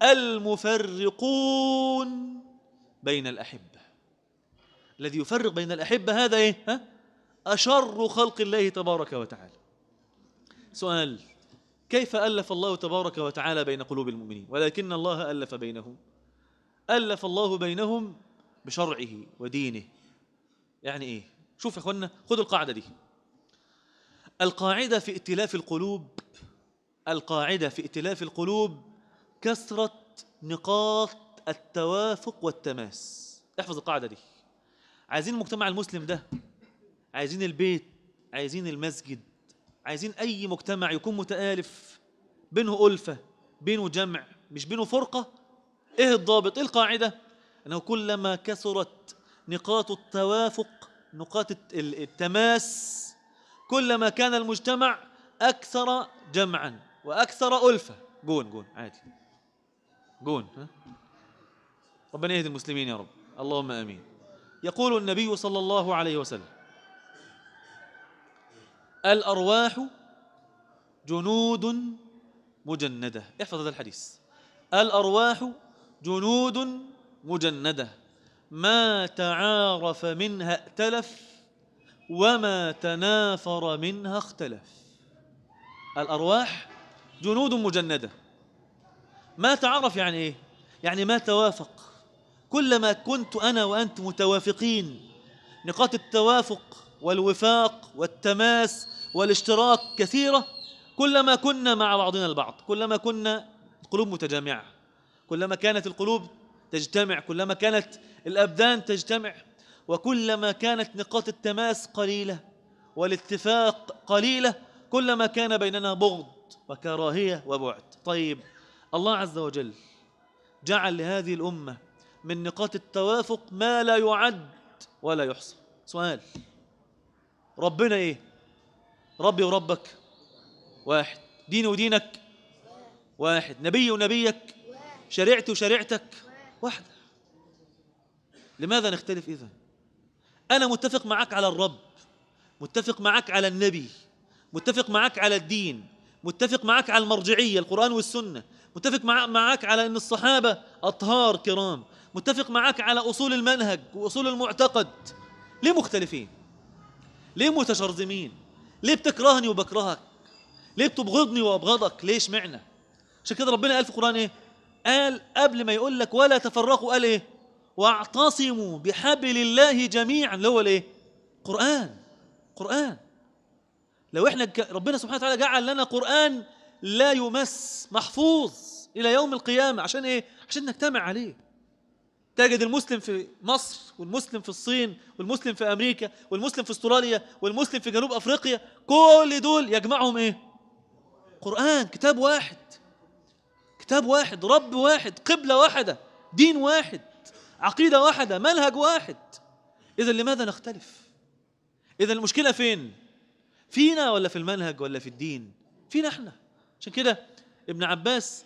Speaker 1: المفرقون بين الاحبه الذي يفرق بين الاحبه هذا ايه ها اشر خلق الله تبارك وتعالى سؤال كيف ألف الله تبارك وتعالى بين قلوب المؤمنين ولكن الله ألف بينهم ألف الله بينهم بشرعه ودينه يعني إيه شوف يا أخوانا خذوا القاعدة دي القاعدة في ائتلاف القلوب القاعدة في ائتلاف القلوب كثرة نقاط التوافق والتماس احفظ القاعدة دي عايزين المجتمع المسلم ده عايزين البيت عايزين المسجد عايزين أي مجتمع يكون متآلف بينه ألفة بينه جمع مش بينه فرقة إيه الضابط إيه القاعدة أنه كلما كثرت نقاط التوافق نقاط التماس كلما كان المجتمع أكثر جمعا وأكثر ألفة جون جون عادي جون ها؟ ربنا يهدي المسلمين يا رب اللهم آمين يقول النبي صلى الله عليه وسلم الأرواح جنود مجندة احفظ هذا الحديث الأرواح جنود مجندة ما تعارف منها ائتلف وما تنافر منها اختلف الأرواح جنود مجندة ما تعرف يعني إيه؟ يعني ما توافق كلما كنت أنا وأنت متوافقين نقاط التوافق والوفاق والتماس والاشتراك كثيرة كلما كنا مع بعضنا البعض كلما كنا القلوب متجامعة كلما كانت القلوب تجتمع كلما كانت الأبدان تجتمع وكلما كانت نقاط التماس قليلة والاتفاق قليلة كلما كان بيننا بغض وكراهية وبعد طيب الله عز وجل جعل لهذه الأمة من نقاط التوافق ما لا يعد ولا يحصى سؤال ربنا ايه ربي وربك واحد ديني ودينك واحد نبي ونبيك شريعتي وشريعتك واحدة لماذا نختلف إذا أنا متفق معك على الرب متفق معك على النبي متفق معك على الدين متفق معك على المرجعية القرآن والسنة متفق معك على أن الصحابة أطهار كرام متفق معك على أصول المنهج وأصول المعتقد ليه مختلفين ليه متشرذمين ليه بتكرهني وبكرهك ليه بتبغضني وابغضك ليش معنى عشان كده ربنا قال في القران ايه قال قبل ما يقول لك ولا تفرقوا قال ايه واعتصموا بحبل الله جميعا اللي هو الايه قران قران لو احنا ربنا سبحانه وتعالى جعل لنا قران لا يمس محفوظ الى يوم القيامه عشان ايه عشان نجتمع عليه تجد المسلم في مصر والمسلم في الصين والمسلم في امريكا والمسلم في استراليا والمسلم في جنوب افريقيا كل دول يجمعهم ايه قران كتاب واحد كتاب واحد رب واحد قبله واحده دين واحد عقيده واحده منهج واحد اذا لماذا نختلف اذا المشكله فين فينا ولا في المنهج ولا في الدين فينا احنا عشان كده ابن عباس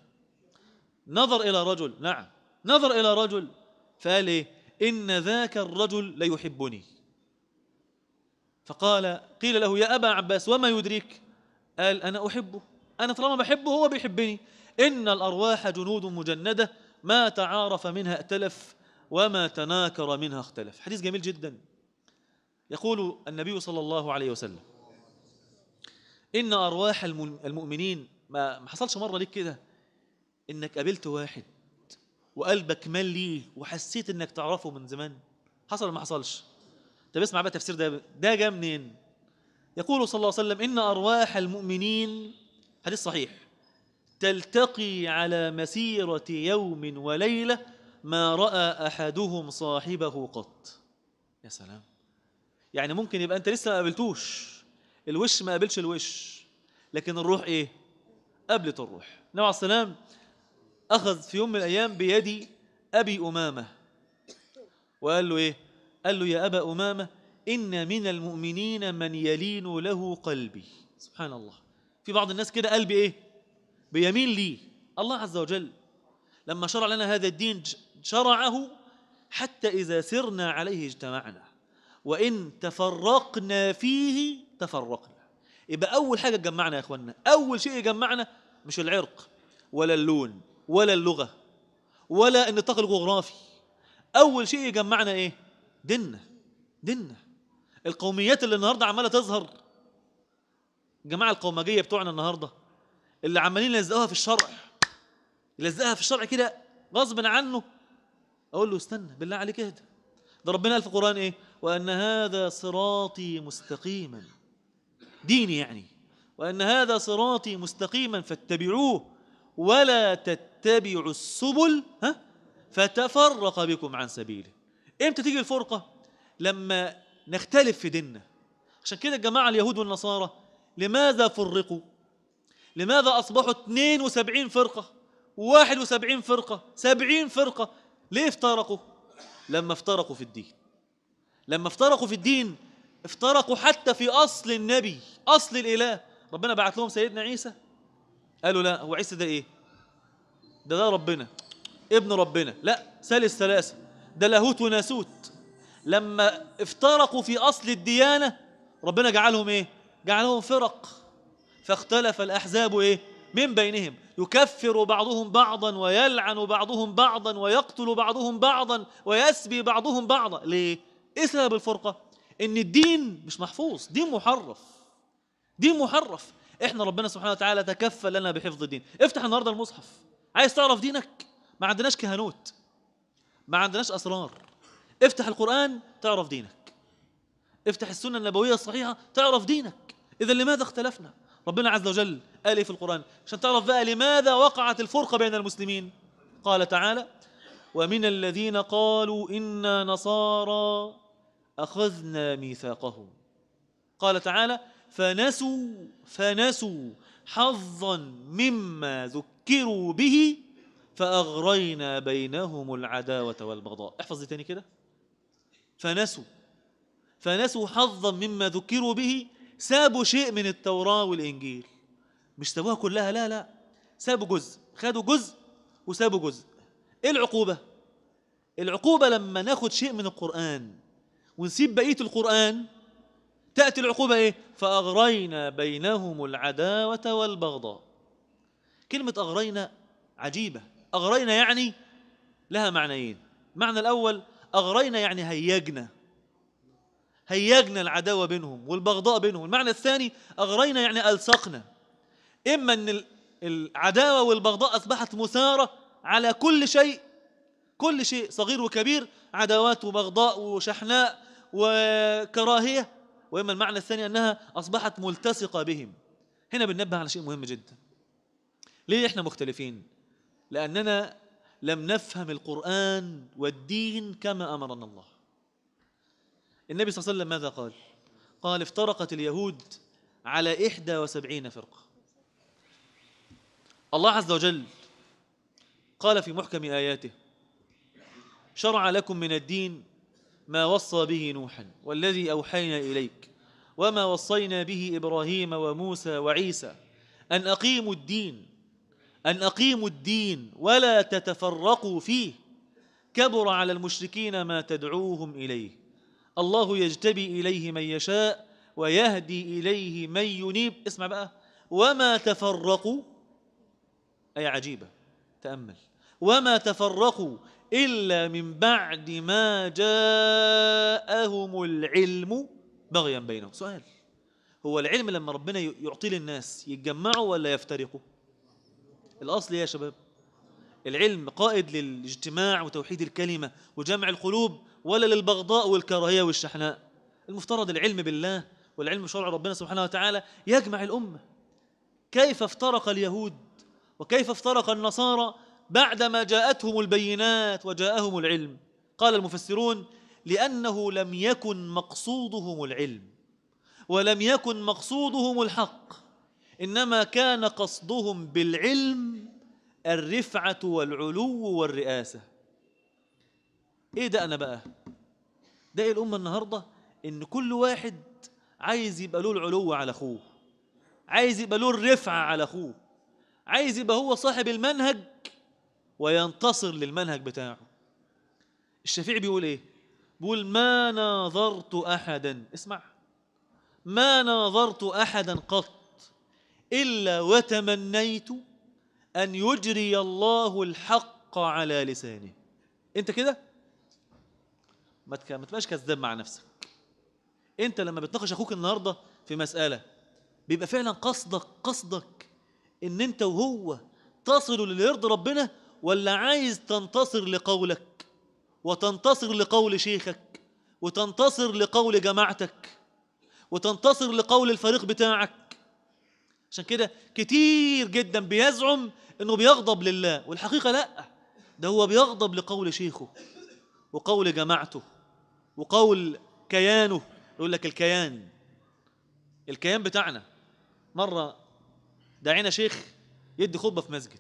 Speaker 1: نظر الى رجل نعم نظر إلى رجل فقال إيه إن ذاك الرجل ليحبني فقال قيل له يا أبا عباس وما يدريك قال أنا أحبه أنا طالما بحبه هو بيحبني إن الأرواح جنود مجندة ما تعارف منها ائتلف وما تناكر منها اختلف حديث جميل جدا يقول النبي صلى الله عليه وسلم إن أرواح الم- المؤمنين ما ما حصلش مرة ليك كده إنك قابلت واحد وقلبك مال ليه وحسيت إنك تعرفه من زمان حصل ولا ما حصلش طب اسمع بقى تفسير ده ده جاء منين يقول صلى الله عليه وسلم إن أرواح المؤمنين حديث صحيح تلتقي على مسيرة يوم وليلة ما رأى أحدهم صاحبه قط يا سلام يعني ممكن يبقى أنت لسه ما قابلتوش الوش ما قابلش الوش لكن الروح إيه قابلت الروح النبي عليه السلام أخذ في يوم من الأيام بيد أبي أمامة وقال له إيه قال له يا أبا أمامة إن من المؤمنين من يلين له قلبي سبحان الله في بعض الناس كده قلبي إيه بيميل لي الله عز وجل لما شرع لنا هذا الدين ج- شرعه حتى إذا سرنا عليه اجتمعنا وإن تفرقنا فيه تفرقنا يبقى أول حاجة تجمعنا يا إخوانا أول شيء يجمعنا مش العرق ولا اللون ولا اللغة ولا النطاق الجغرافي أول شيء يجمعنا إيه ديننا ديننا القوميات اللي النهاردة عمالة تظهر الجماعة القومجية بتوعنا النهاردة اللي عمالين يلزقوها في الشرع يلزقها في الشرع كده غصب عنه اقول له استنى بالله عليك اهدى ده ربنا قال في القران ايه وان هذا صراطي مستقيما ديني يعني وان هذا صراطي مستقيما فاتبعوه ولا تتبعوا السبل ها فتفرق بكم عن سبيله امتى تيجي الفرقه لما نختلف في ديننا عشان كده الجماعه اليهود والنصارى لماذا فرقوا لماذا أصبحوا 72 فرقة 71 فرقة 70 فرقة ليه افترقوا لما افترقوا في الدين لما افترقوا في الدين افترقوا حتى في أصل النبي أصل الإله ربنا بعت لهم سيدنا عيسى قالوا لا هو عيسى ده إيه ده ده ربنا ابن ربنا لا ثالث ثلاثة ده لاهوت وناسوت لما افترقوا في أصل الديانة ربنا جعلهم إيه جعلهم فرق فاختلف الأحزاب إيه؟ من بينهم يكفر بعضهم بعضا ويلعن بعضهم بعضا ويقتل بعضهم بعضا ويسبي بعضهم بعضا ليه؟ إيه سبب الفرقة؟ إن الدين مش محفوظ دين محرف دين محرف إحنا ربنا سبحانه وتعالى تكفل لنا بحفظ الدين افتح النهاردة المصحف عايز تعرف دينك ما عندناش كهنوت ما عندناش أسرار افتح القرآن تعرف دينك افتح السنة النبوية الصحيحة تعرف دينك إذا لماذا اختلفنا ربنا عز وجل قال إيه في القرآن عشان تعرف بقى لماذا وقعت الفرقة بين المسلمين قال تعالى ومن الذين قالوا إنا نصارى أخذنا ميثاقهم قال تعالى فنسوا فنسوا حظا مما ذكروا به فأغرينا بينهم العداوة والبغضاء احفظ دي تاني كده فنسوا فنسوا حظا مما ذكروا به سابوا شيء من التوراة والإنجيل مش سابوها كلها لا لا سابوا جزء خدوا جزء وسابوا جزء ايه العقوبة العقوبة لما ناخد شيء من القرآن ونسيب بقية القرآن تأتي العقوبة ايه فأغرينا بينهم العداوة والبغضاء كلمة أغرينا عجيبة أغرينا يعني لها معنيين معنى الأول أغرينا يعني هيجنا هيجنا العداوة بينهم والبغضاء بينهم المعنى الثاني أغرينا يعني ألصقنا إما أن ال- العداوة والبغضاء أصبحت مثارة على كل شيء كل شيء صغير وكبير عداوات وبغضاء وشحناء وكراهية وإما المعنى الثاني أنها أصبحت ملتصقة بهم هنا بننبه على شيء مهم جدا ليه إحنا مختلفين لأننا لم نفهم القرآن والدين كما أمرنا الله النبي صلى الله عليه وسلم ماذا قال قال افترقت اليهود على إحدى وسبعين فرقة الله عز وجل قال في محكم آياته شرع لكم من الدين ما وصى به نوحا والذي أوحينا إليك وما وصينا به إبراهيم وموسى وعيسى أن أقيموا الدين أن أقيموا الدين ولا تتفرقوا فيه كبر على المشركين ما تدعوهم إليه الله يجتبي إليه من يشاء ويهدي إليه من ينيب اسمع بقى وما تفرقوا أي عجيبة تأمل وما تفرقوا إلا من بعد ما جاءهم العلم بغيا بينهم سؤال هو العلم لما ربنا يعطيه للناس يتجمعوا ولا يفترقوا الأصل إيه يا شباب العلم قائد للاجتماع وتوحيد الكلمة وجمع القلوب ولا للبغضاء والكراهية والشحناء المفترض العلم بالله والعلم بشرع ربنا سبحانه وتعالى يجمع الأمة كيف افترق اليهود وكيف افترق النصارى بعدما جاءتهم البينات وجاءهم العلم قال المفسرون لأنه لم يكن مقصودهم العلم ولم يكن مقصودهم الحق إنما كان قصدهم بالعلم الرفعة والعلو والرئاسة إيه ده أنا بقى ده إيه الأمة النهاردة إن كل واحد عايز يبقى له العلو على أخوه عايز يبقى له الرفعة على أخوه عايز يبقى هو صاحب المنهج وينتصر للمنهج بتاعه الشافعي بيقول ايه بيقول ما ناظرت احدا اسمع ما ناظرت احدا قط الا وتمنيت ان يجري الله الحق على لسانه انت كده ما تك- ما تبقاش كذاب مع نفسك انت لما بتناقش اخوك النهارده في مساله بيبقى فعلا قصدك قصدك ان انت وهو تصلوا للي يرضي ربنا ولا عايز تنتصر لقولك وتنتصر لقول شيخك وتنتصر لقول جماعتك وتنتصر لقول الفريق بتاعك عشان كده كتير جدا بيزعم انه بيغضب لله والحقيقه لا ده هو بيغضب لقول شيخه وقول جماعته وقول كيانه يقول لك الكيان الكيان بتاعنا مره دعينا شيخ يدي خطبه في مسجد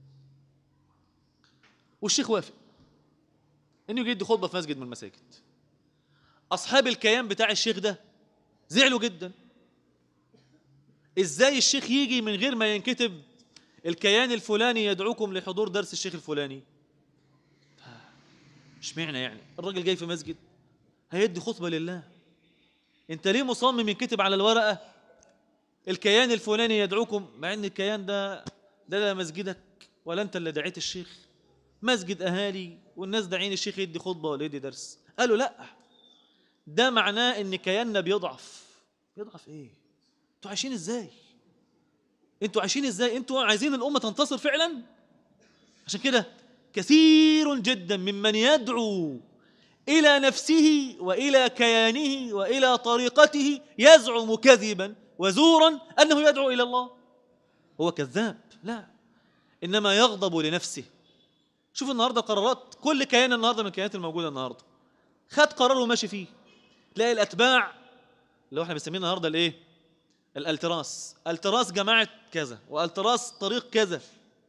Speaker 1: والشيخ وافق انه يجي يدي خطبه في مسجد من المساجد اصحاب الكيان بتاع الشيخ ده زعلوا جدا ازاي الشيخ يجي من غير ما ينكتب الكيان الفلاني يدعوكم لحضور درس الشيخ الفلاني اشمعنى يعني الراجل جاي في مسجد هيدي خطبه لله انت ليه مصمم ينكتب على الورقه الكيان الفلاني يدعوكم مع ان الكيان ده ده لا مسجدك ولا انت اللي دعيت الشيخ مسجد اهالي والناس داعين الشيخ يدي خطبه ولا يدي درس قالوا لا ده معناه ان كياننا بيضعف يضعف ايه انتوا عايشين ازاي انتوا عايشين ازاي انتوا عايزين الامه تنتصر فعلا عشان كده كثير جدا ممن يدعو الى نفسه والى كيانه والى طريقته يزعم كذبا وزورا انه يدعو الى الله هو كذاب لا انما يغضب لنفسه شوف النهارده قرارات كل كيان النهارده من الكيانات الموجوده النهارده خد قرار وماشي فيه تلاقي الاتباع اللي هو احنا بنسميه النهارده الايه الالتراس التراس جماعه كذا والتراس طريق كذا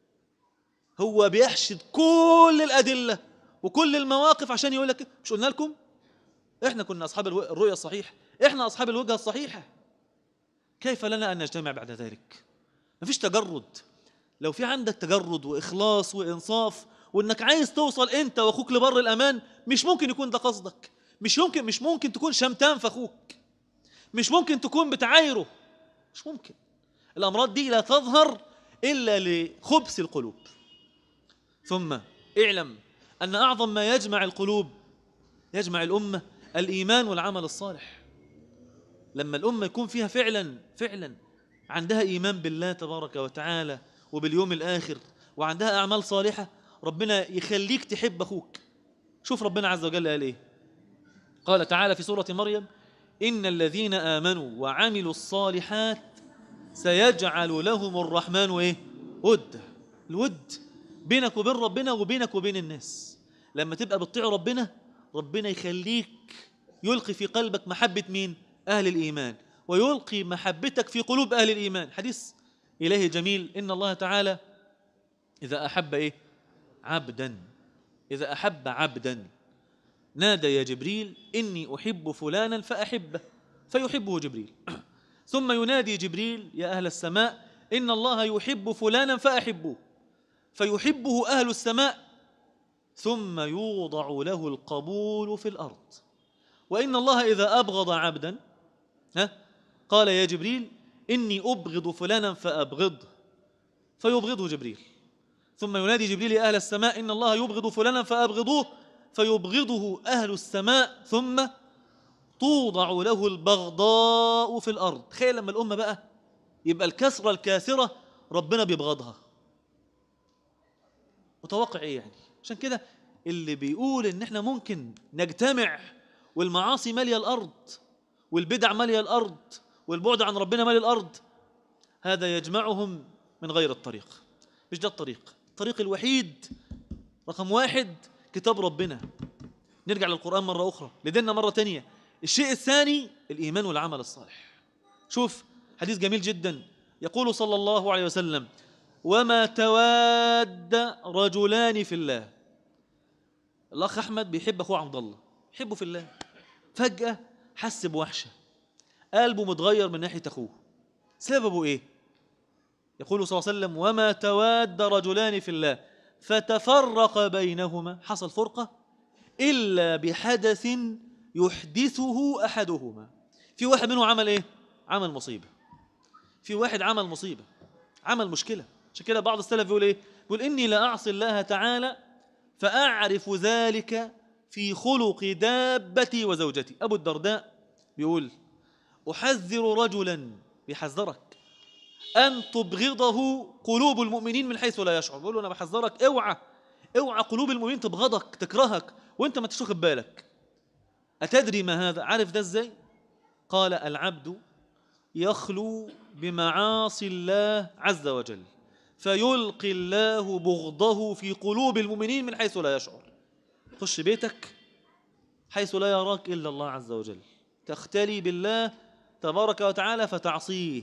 Speaker 1: هو بيحشد كل الادله وكل المواقف عشان يقول لك مش قلنا لكم احنا كنا اصحاب الو- الرؤيه الصحيح احنا اصحاب الوجهه الصحيحه كيف لنا ان نجتمع بعد ذلك مفيش تجرد لو في عندك تجرد واخلاص وانصاف وانك عايز توصل انت واخوك لبر الامان مش ممكن يكون ده قصدك مش ممكن مش ممكن تكون شمتان في اخوك مش ممكن تكون بتعايره مش ممكن الامراض دي لا تظهر الا لخبث القلوب ثم اعلم ان اعظم ما يجمع القلوب يجمع الامه الايمان والعمل الصالح لما الامه يكون فيها فعلا فعلا عندها ايمان بالله تبارك وتعالى وباليوم الاخر وعندها اعمال صالحه ربنا يخليك تحب اخوك شوف ربنا عز وجل قال ايه قال تعالى في سوره مريم ان الذين امنوا وعملوا الصالحات سيجعل لهم الرحمن ايه ود الود بينك وبين ربنا وبينك وبين الناس لما تبقى بتطيع ربنا ربنا يخليك يلقي في قلبك محبة مين أهل الإيمان ويلقي محبتك في قلوب أهل الإيمان حديث إلهي جميل إن الله تعالى إذا أحب إيه عبدا إذا أحب عبدا نادى يا جبريل إني أحب فلانا فأحبه فيحبه جبريل ثم ينادي جبريل يا أهل السماء إن الله يحب فلانا فأحبوه فيحبه أهل السماء ثم يوضع له القبول في الأرض وإن الله إذا أبغض عبدا ها قال يا جبريل إني أبغض فلانا فأبغضه فيبغضه جبريل ثم ينادي جبريل يا أهل السماء إن الله يبغض فلانا فأبغضوه فيبغضه أهل السماء ثم توضع له البغضاء في الأرض تخيل لما الأمة بقى يبقى الكسرة الكاثرة ربنا بيبغضها متوقع ايه يعني عشان كده اللي بيقول ان احنا ممكن نجتمع والمعاصي ماليه الارض والبدع ماليه الارض والبعد عن ربنا مالي الارض هذا يجمعهم من غير الطريق مش ده الطريق الطريق الوحيد رقم واحد كتاب ربنا نرجع للقرآن مرة أخرى لدينا مرة تانية الشيء الثاني الإيمان والعمل الصالح شوف حديث جميل جدا يقول صلى الله عليه وسلم وما تواد رجلان في الله الأخ أحمد بيحب أخوه عبد الله يحبه في الله فجأة حس بوحشة قلبه متغير من ناحية أخوه سببه إيه؟ يقول صلى الله عليه وسلم وما تواد رجلان في الله فتفرق بينهما حصل فرقة إلا بحدث يحدثه أحدهما في واحد منهم عمل إيه؟ عمل مصيبة في واحد عمل مصيبة عمل مشكلة عشان كده بعض السلف بيقول إيه؟ بيقول إني لا أعصي الله تعالى فأعرف ذلك في خلق دابتي وزوجتي أبو الدرداء بيقول أحذر رجلا بيحذرك أن تبغضه قلوب المؤمنين من حيث لا يشعر بيقول له أنا بحذرك اوعى اوعى قلوب المؤمنين تبغضك تكرهك وانت ما تشوخ بالك أتدري ما هذا عارف ده ازاي قال العبد يخلو بمعاصي الله عز وجل فيلقي الله بغضه في قلوب المؤمنين من حيث لا يشعر خش بيتك حيث لا يراك إلا الله عز وجل تختلي بالله تبارك وتعالى فتعصيه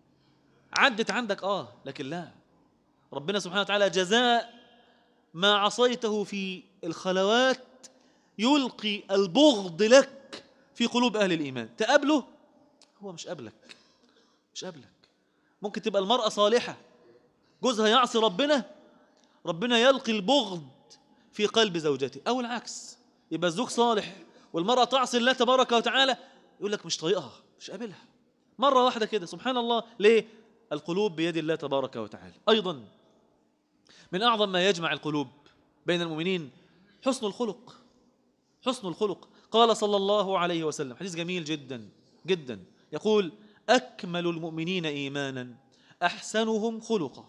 Speaker 1: عدت عندك آه لكن لا ربنا سبحانه وتعالى جزاء ما عصيته في الخلوات يلقي البغض لك في قلوب أهل الإيمان تقابله هو مش قابلك مش قابلك ممكن تبقى المرأة صالحة جوزها يعصي ربنا ربنا يلقي البغض في قلب زوجته أو العكس يبقى الزوج صالح والمرأة تعصي الله تبارك وتعالى يقول لك مش طايقها مش قابلها مرة واحدة كده سبحان الله ليه القلوب بيد الله تبارك وتعالى أيضا من أعظم ما يجمع القلوب بين المؤمنين حسن الخلق حسن الخلق قال صلى الله عليه وسلم حديث جميل جدا جدا يقول أكمل المؤمنين إيمانا أحسنهم خلقا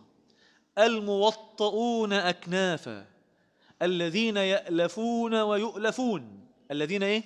Speaker 1: الموطؤون أكنافا الذين يألفون ويؤلفون الذين إيه؟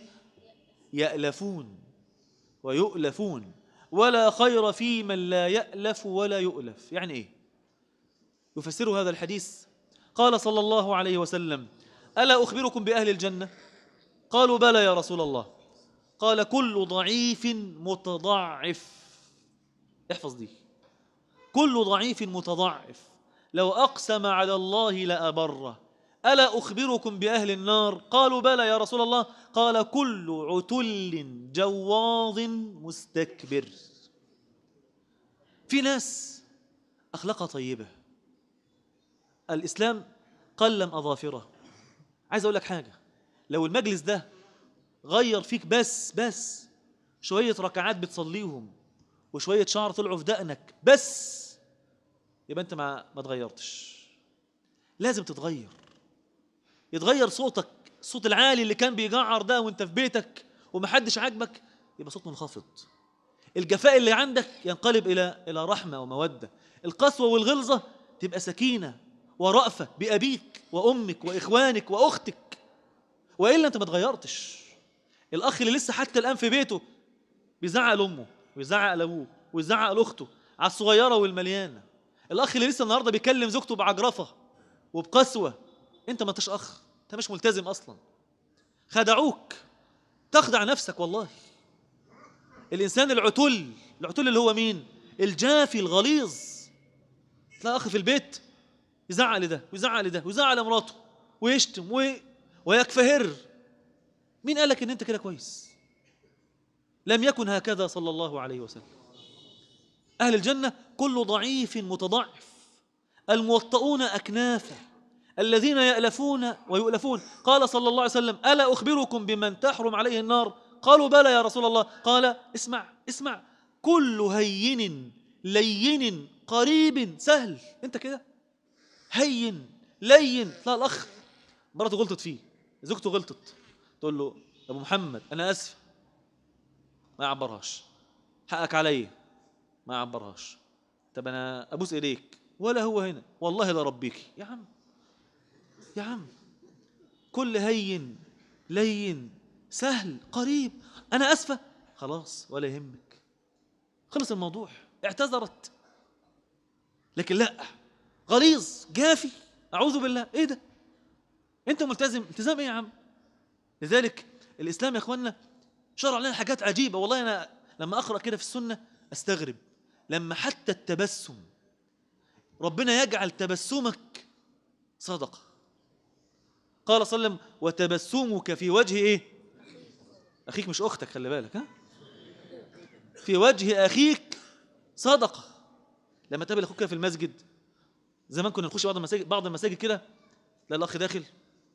Speaker 1: يألفون ويؤلفون ولا خير في من لا يألف ولا يؤلف يعني إيه يفسر هذا الحديث قال صلى الله عليه وسلم ألا أخبركم بأهل الجنة قالوا بلى يا رسول الله قال كل ضعيف متضعف احفظ دي كل ضعيف متضعف لو أقسم على الله لأبره ألا أخبركم بأهل النار قالوا بلى يا رسول الله قال كل عتل جواظ مستكبر في ناس أخلاقها طيبة الإسلام قلم أظافره عايز أقول لك حاجة لو المجلس ده غير فيك بس بس شوية ركعات بتصليهم وشوية شعر طلعوا في دقنك بس يبقى أنت ما ما اتغيرتش لازم تتغير يتغير صوتك الصوت العالي اللي كان بيجعر ده وانت في بيتك ومحدش عاجبك يبقى صوت منخفض الجفاء اللي عندك ينقلب الى الى رحمه وموده القسوه والغلظه تبقى سكينه ورأفه بأبيك وأمك وإخوانك وأختك وإلا أنت ما اتغيرتش الأخ اللي لسه حتى الآن في بيته بيزعق لأمه ويزعق لأبوه ويزعق لأخته على الصغيرة والمليانة الأخ اللي لسه النهاردة بيكلم زوجته بعجرفة وبقسوة أنت ما انتش أخ أنت مش ملتزم أصلا خدعوك تخدع نفسك والله الإنسان العتل العتل اللي هو مين الجافي الغليظ تلاقي أخ في البيت يزعق لده ويزعق لده ويزعق لمراته ويشتم و... ويكفهر مين قال لك ان انت كده كويس لم يكن هكذا صلى الله عليه وسلم اهل الجنه كل ضعيف متضعف الموطؤون اكنافا الذين يألفون ويؤلفون قال صلى الله عليه وسلم ألا أخبركم بمن تحرم عليه النار قالوا بلى يا رسول الله قال اسمع اسمع كل هين لين قريب سهل انت كده هين لين لا الاخ مراته غلطت فيه زوجته غلطت تقول له ابو محمد انا اسف ما يعبرهاش حقك عليا ما يعبرهاش طب انا ابوس ايديك ولا هو هنا والله لا ربيك يا عم يا عم كل هين لين سهل قريب انا اسفه خلاص ولا يهمك خلص الموضوع اعتذرت لكن لا غليظ جافي اعوذ بالله ايه ده انت ملتزم التزام ايه يا عم لذلك الاسلام يا اخوانا شرع لنا حاجات عجيبه والله انا لما اقرا كده في السنه استغرب لما حتى التبسم ربنا يجعل تبسمك صدقه قال صلى الله عليه وسلم وتبسمك في وجه ايه اخيك مش اختك خلي بالك ها في وجه اخيك صدقه لما تقابل اخوك كده في المسجد زمان كنا نخش بعض المساجد بعض المساجد كده لا الاخ داخل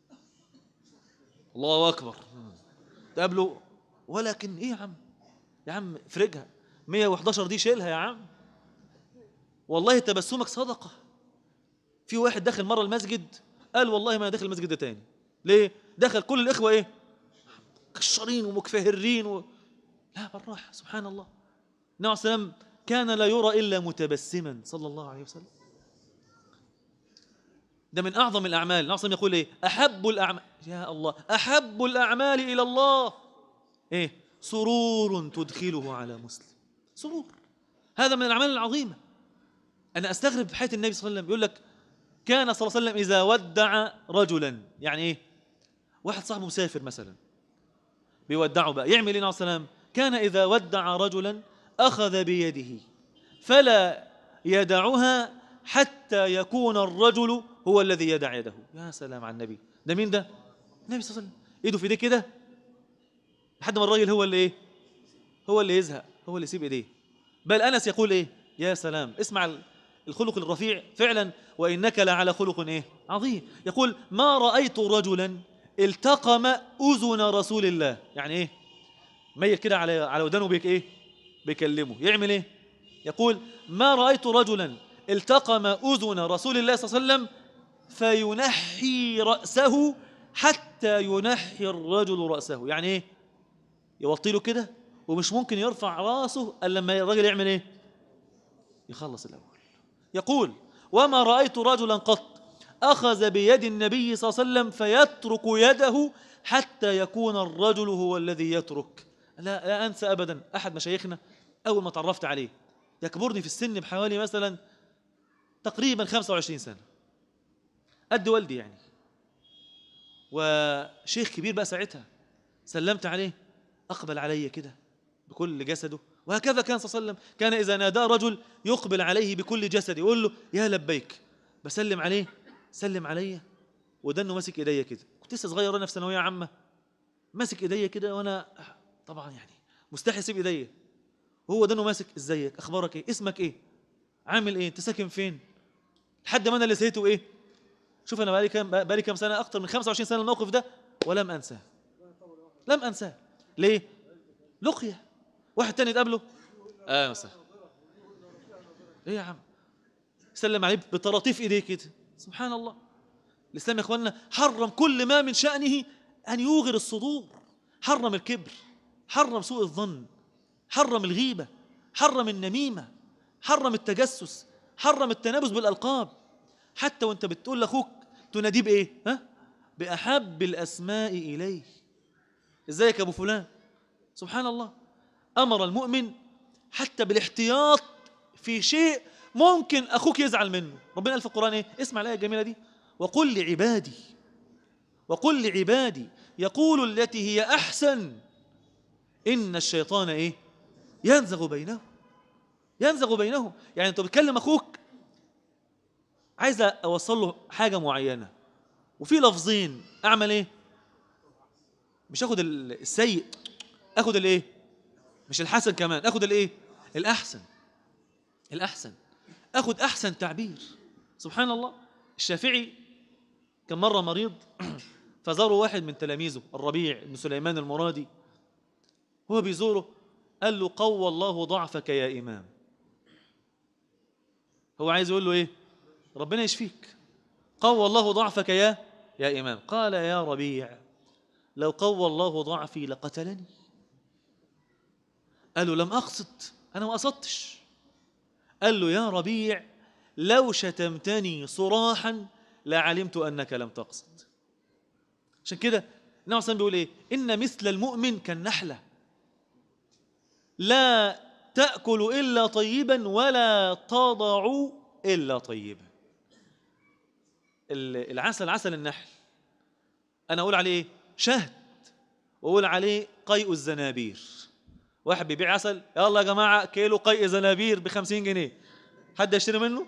Speaker 1: الله اكبر تقابله ولكن ايه يا عم يا عم افرجها 111 دي شيلها يا عم والله تبسمك صدقه في واحد داخل مره المسجد قال والله ما أنا داخل المسجد ده تاني ليه دخل كل الاخوه ايه كشرين ومكفهرين و... لا بالراحه سبحان الله النبي عليه السلام كان لا يرى الا متبسما صلى الله عليه وسلم ده من اعظم الاعمال النبي عليه يقول ايه احب الاعمال يا الله احب الاعمال الى الله ايه سرور تدخله على مسلم سرور هذا من الاعمال العظيمه انا استغرب في حياه النبي صلى الله عليه وسلم يقول لك كان صلى الله عليه وسلم اذا ودع رجلا يعني ايه واحد صاحبه مسافر مثلا بيودعه بقى يعمل ايه عليه السلام كان اذا ودع رجلا اخذ بيده فلا يدعها حتى يكون الرجل هو الذي يدع يده يا سلام على النبي ده مين ده النبي صلى الله عليه وسلم ايده في ايديه كده لحد ما الراجل هو اللي ايه هو اللي يزهق هو اللي يسيب ايديه بل انس يقول ايه يا سلام اسمع الخلق الرفيع فعلا وانك لعلى خلق ايه عظيم يقول ما رايت رجلا التقم اذن رسول الله يعني ايه ميل كده على على ودانه بيك ايه بيكلمه يعمل ايه يقول ما رايت رجلا التقم اذن رسول الله صلى الله عليه وسلم فينحي راسه حتى ينحي الرجل راسه يعني ايه يوطي له كده ومش ممكن يرفع راسه الا لما الراجل يعمل ايه يخلص الاول يقول وما رايت رجلا قط اخذ بيد النبي صلى الله عليه وسلم فيترك يده حتى يكون الرجل هو الذي يترك لا لا انسى ابدا احد مشايخنا اول ما تعرفت عليه يكبرني في السن بحوالي مثلا تقريبا 25 سنه قد والدي يعني وشيخ كبير بقى ساعتها سلمت عليه اقبل علي كده بكل جسده وهكذا كان صلى الله عليه وسلم كان اذا ناداه رجل يقبل عليه بكل جسده يقول له يا لبيك بسلم عليه سلم عليا ودنه ماسك ايديا كده كنت لسه صغير انا في ثانويه عامه ماسك ايديا كده وانا طبعا يعني مستحي اسيب ايديا وهو دنه ماسك ازيك اخبارك ايه اسمك ايه عامل ايه انت ساكن فين لحد ما انا اللي سيته ايه شوف انا بقالي كام بقالي كام سنه اكتر من 25 سنه الموقف ده ولم انساه لم انساه ليه لقيه واحد تاني تقابله اه مساء ايه يا عم سلم عليه بطراطيف ايديه كده سبحان الله الاسلام يا اخواننا حرم كل ما من شانه ان يوغر الصدور حرم الكبر حرم سوء الظن حرم الغيبه حرم النميمه حرم التجسس حرم التنابز بالالقاب حتى وانت بتقول لاخوك تناديه بايه ها باحب الاسماء اليه ازيك يا ابو فلان سبحان الله امر المؤمن حتى بالاحتياط في شيء ممكن اخوك يزعل منه ربنا قال في القران ايه اسمع الايه الجميله دي وقل لعبادي وقل لعبادي يقول التي هي احسن ان الشيطان ايه ينزغ بينهم ينزغ بينهم يعني انت بتكلم اخوك عايز اوصل له حاجه معينه وفي لفظين اعمل ايه مش اخد السيء اخد الايه مش الحسن كمان اخد الايه الاحسن الاحسن اخد احسن تعبير سبحان الله الشافعي كان مره مريض فزاره واحد من تلاميذه الربيع بن سليمان المرادي هو بيزوره قال له قوى الله ضعفك يا إمام هو عايز يقول له إيه ربنا يشفيك قوى الله ضعفك يا يا إمام قال يا ربيع لو قوى الله ضعفي لقتلني قال له لم أقصد أنا ما قصدتش قال له يا ربيع لو شتمتني صراحا لعلمت أنك لم تقصد عشان كده النبي صلى بيقول إيه إن مثل المؤمن كالنحلة لا تأكل إلا طيبا ولا تضع إلا طيبا ال- العسل عسل النحل أنا أقول عليه إيه؟ شهد وأقول عليه قيء الزنابير واحد بيبيع عسل يلا يا جماعة كيلو قيء زنابير بخمسين جنيه حد يشتري منه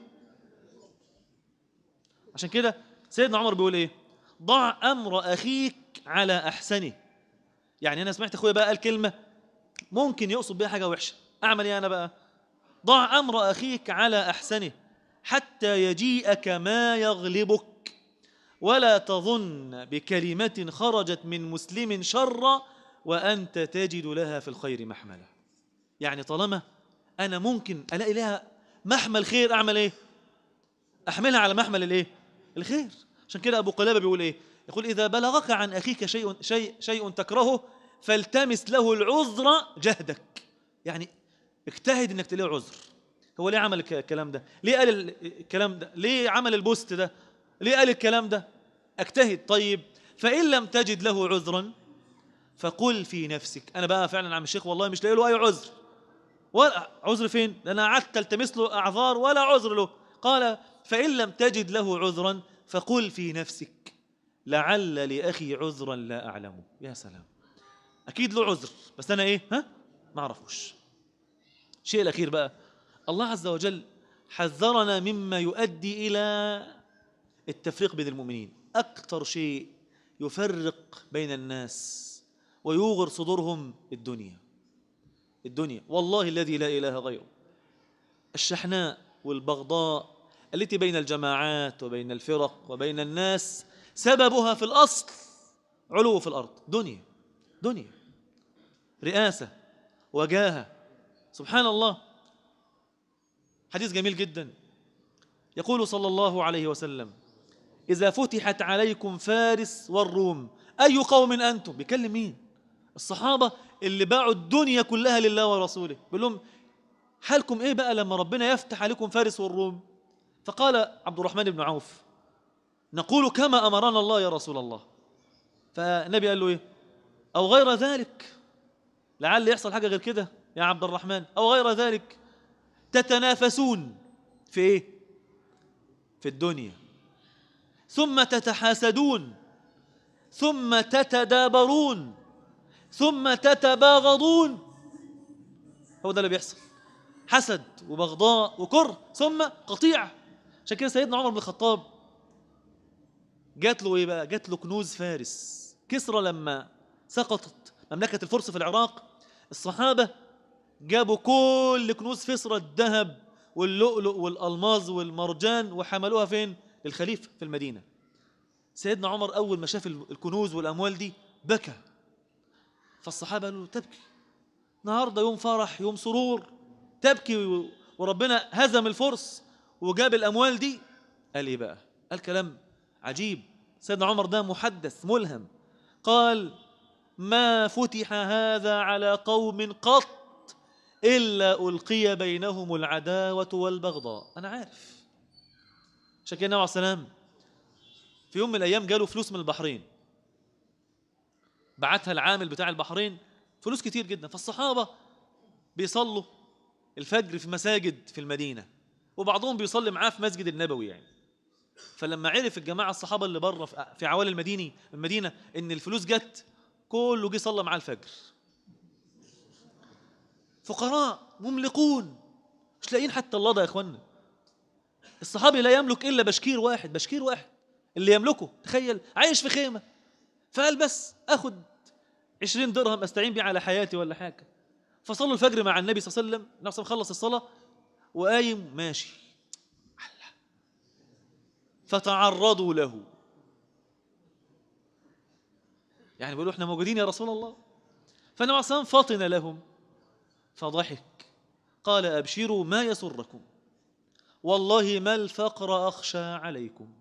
Speaker 1: عشان كده سيدنا عمر بيقول ايه ضع امر اخيك على احسنه يعني انا سمعت اخويا بقى قال كلمه ممكن يقصد بيها حاجه وحشه اعمل ايه انا بقى ضع امر اخيك على احسنه حتى يجيئك ما يغلبك ولا تظن بكلمه خرجت من مسلم شرا وانت تجد لها في الخير محملا يعني طالما انا ممكن الاقي لها محمل خير اعمل ايه احملها على محمل الايه الخير عشان كده ابو قلابه بيقول ايه يقول اذا بلغك عن اخيك شيء شيء شيء تكرهه فالتمس له العذر جهدك يعني اجتهد انك تلاقي عذر هو ليه عمل الك- الكلام ده ليه قال ال- الكلام ده ليه عمل البوست ده ليه قال الكلام ده اجتهد طيب فان لم تجد له عذرا فقل في نفسك انا بقى فعلا عم الشيخ والله مش لاقي له اي عذر ولا عذر فين ده انا قعدت التمس له اعذار ولا عذر له قال فان لم تجد له عذرا فقل في نفسك لعل لاخي عذرا لا اعلمه يا سلام اكيد له عذر بس انا ايه ها ما اعرفوش الشيء الاخير بقى الله عز وجل حذرنا مما يؤدي الى التفريق بين المؤمنين اكثر شيء يفرق بين الناس ويوغر صدورهم الدنيا الدنيا والله الذي لا اله غيره الشحناء والبغضاء التي بين الجماعات وبين الفرق وبين الناس سببها في الاصل علو في الارض دنيا دنيا رئاسه وجاهه سبحان الله حديث جميل جدا يقول صلى الله عليه وسلم اذا فتحت عليكم فارس والروم اي قوم انتم بيكلم مين الصحابه اللي باعوا الدنيا كلها لله ورسوله بيقول لهم حالكم ايه بقى لما ربنا يفتح عليكم فارس والروم فقال عبد الرحمن بن عوف نقول كما امرنا الله يا رسول الله فالنبي قال له ايه او غير ذلك لعل يحصل حاجه غير كده يا عبد الرحمن او غير ذلك تتنافسون في ايه في الدنيا ثم تتحاسدون ثم تتدابرون ثم تتباغضون هو ده اللي بيحصل حسد وبغضاء وكره ثم قطيعه عشان كده سيدنا عمر بن الخطاب جات له ايه بقى جات له كنوز فارس كسرى لما سقطت مملكه الفرس في العراق الصحابه جابوا كل كنوز فسرى الذهب واللؤلؤ والالماظ والمرجان وحملوها فين للخليفه في المدينه سيدنا عمر اول ما شاف الكنوز والاموال دي بكى فالصحابه قالوا له تبكي النهارده يوم فرح يوم سرور تبكي و- وربنا هزم الفرس وجاب الاموال دي قال ايه بقى قال كلام عجيب سيدنا عمر ده محدث ملهم قال ما فتح هذا على قوم قط الا القي بينهم العداوه والبغضاء انا عارف عشان كده النبي عليه السلام في يوم من الايام جاله فلوس من البحرين بعتها العامل بتاع البحرين فلوس كتير جدا فالصحابه بيصلوا الفجر في مساجد في المدينه وبعضهم بيصلي معاه في مسجد النبوي يعني فلما عرف الجماعه الصحابه اللي بره في في عوالي المدينه المدينه ان الفلوس جت كله جه صلى معاه الفجر فقراء مملقون مش لاقيين حتى الله ده يا اخوانا الصحابي لا يملك الا بشكير واحد بشكير واحد اللي يملكه تخيل عايش في خيمه فقال بس اخد 20 درهم استعين بيه على حياتي ولا حاجه فصلوا الفجر مع النبي صلى الله عليه وسلم النبي صلى الله عليه وسلم خلص الصلاه وقايم ماشي الله. فتعرضوا له يعني بيقولوا احنا موجودين يا رسول الله فالنبي صلى الله عليه وسلم فطن لهم فضحك قال أبشروا ما يسركم والله ما الفقر أخشى عليكم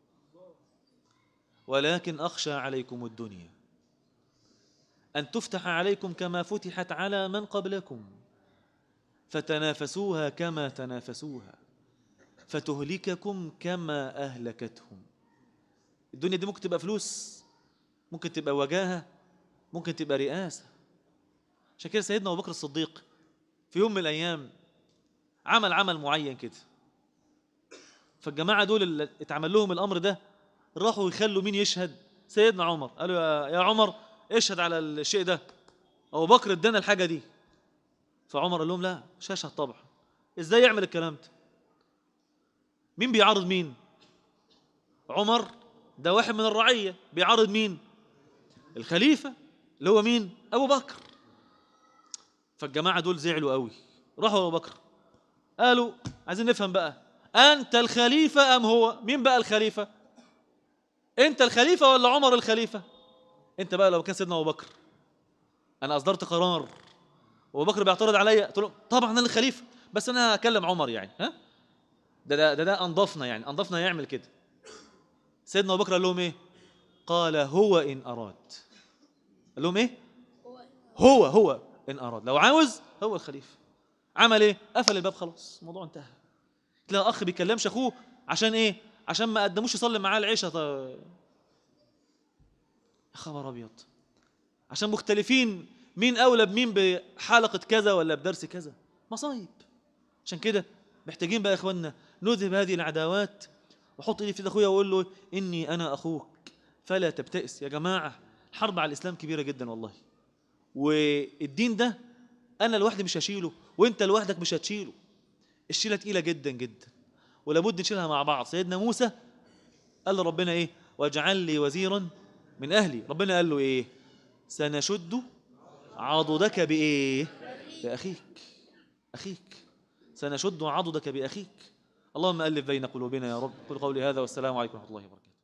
Speaker 1: ولكن أخشى عليكم الدنيا أن تفتح عليكم كما فتحت على من قبلكم فتنافسوها كما تنافسوها فتهلككم كما أهلكتهم الدنيا دي ممكن تبقى فلوس ممكن تبقى وجاهة ممكن تبقى رئاسة عشان كده سيدنا أبو بكر الصديق في يوم من الأيام عمل عمل معين كده فالجماعة دول اللي اتعمل لهم الأمر ده راحوا يخلوا مين يشهد سيدنا عمر قالوا يا- يا عمر اشهد على الشيء ده أبو بكر ادانا الحاجة دي فعمر قال لهم لا مش هشهد طبعا ازاي يعمل الكلام ده مين بيعارض مين عمر ده واحد من الرعية بيعارض مين الخليفة اللي هو مين أبو بكر فالجماعة دول زعلوا قوي راحوا أبو بكر قالوا عايزين نفهم بقى أنت الخليفة أم هو مين بقى الخليفة أنت الخليفة ولا عمر الخليفة أنت بقى لو كان سيدنا أبو بكر أنا أصدرت قرار وأبو بكر بيعترض عليا قلت له طبعا أنا الخليفة بس أنا هكلم عمر يعني ها ده ده ده, ده أنظفنا يعني أنظفنا يعمل كده سيدنا أبو بكر قال لهم إيه قال هو إن أراد قال لهم إيه هو هو إن أراد لو عاوز هو الخليفة عمل إيه قفل الباب خلاص الموضوع انتهى تلاقي أخ بيكلمش أخوه عشان إيه عشان ما قدموش يصلي معاه العشاء طيب. يا خبر أبيض عشان مختلفين مين أولى بمين بحلقة كذا ولا بدرس كذا مصايب عشان كده محتاجين بقى يا إخواننا نذهب هذه العداوات وحط ايدي في ايد اخويا واقول له اني انا اخوك فلا تبتئس يا جماعه الحرب على الاسلام كبيره جدا والله والدين ده انا لوحدي مش هشيله وانت لوحدك مش هتشيله الشيله تقيله جدا جدا ولابد نشيلها مع بعض سيدنا موسى قال لربنا ايه واجعل لي وزيرا من اهلي ربنا قال له ايه سنشد عضدك بايه باخيك اخيك سنشد عضدك باخيك اللهم الف بين قلوبنا يا رب قل قولي هذا والسلام عليكم ورحمه الله وبركاته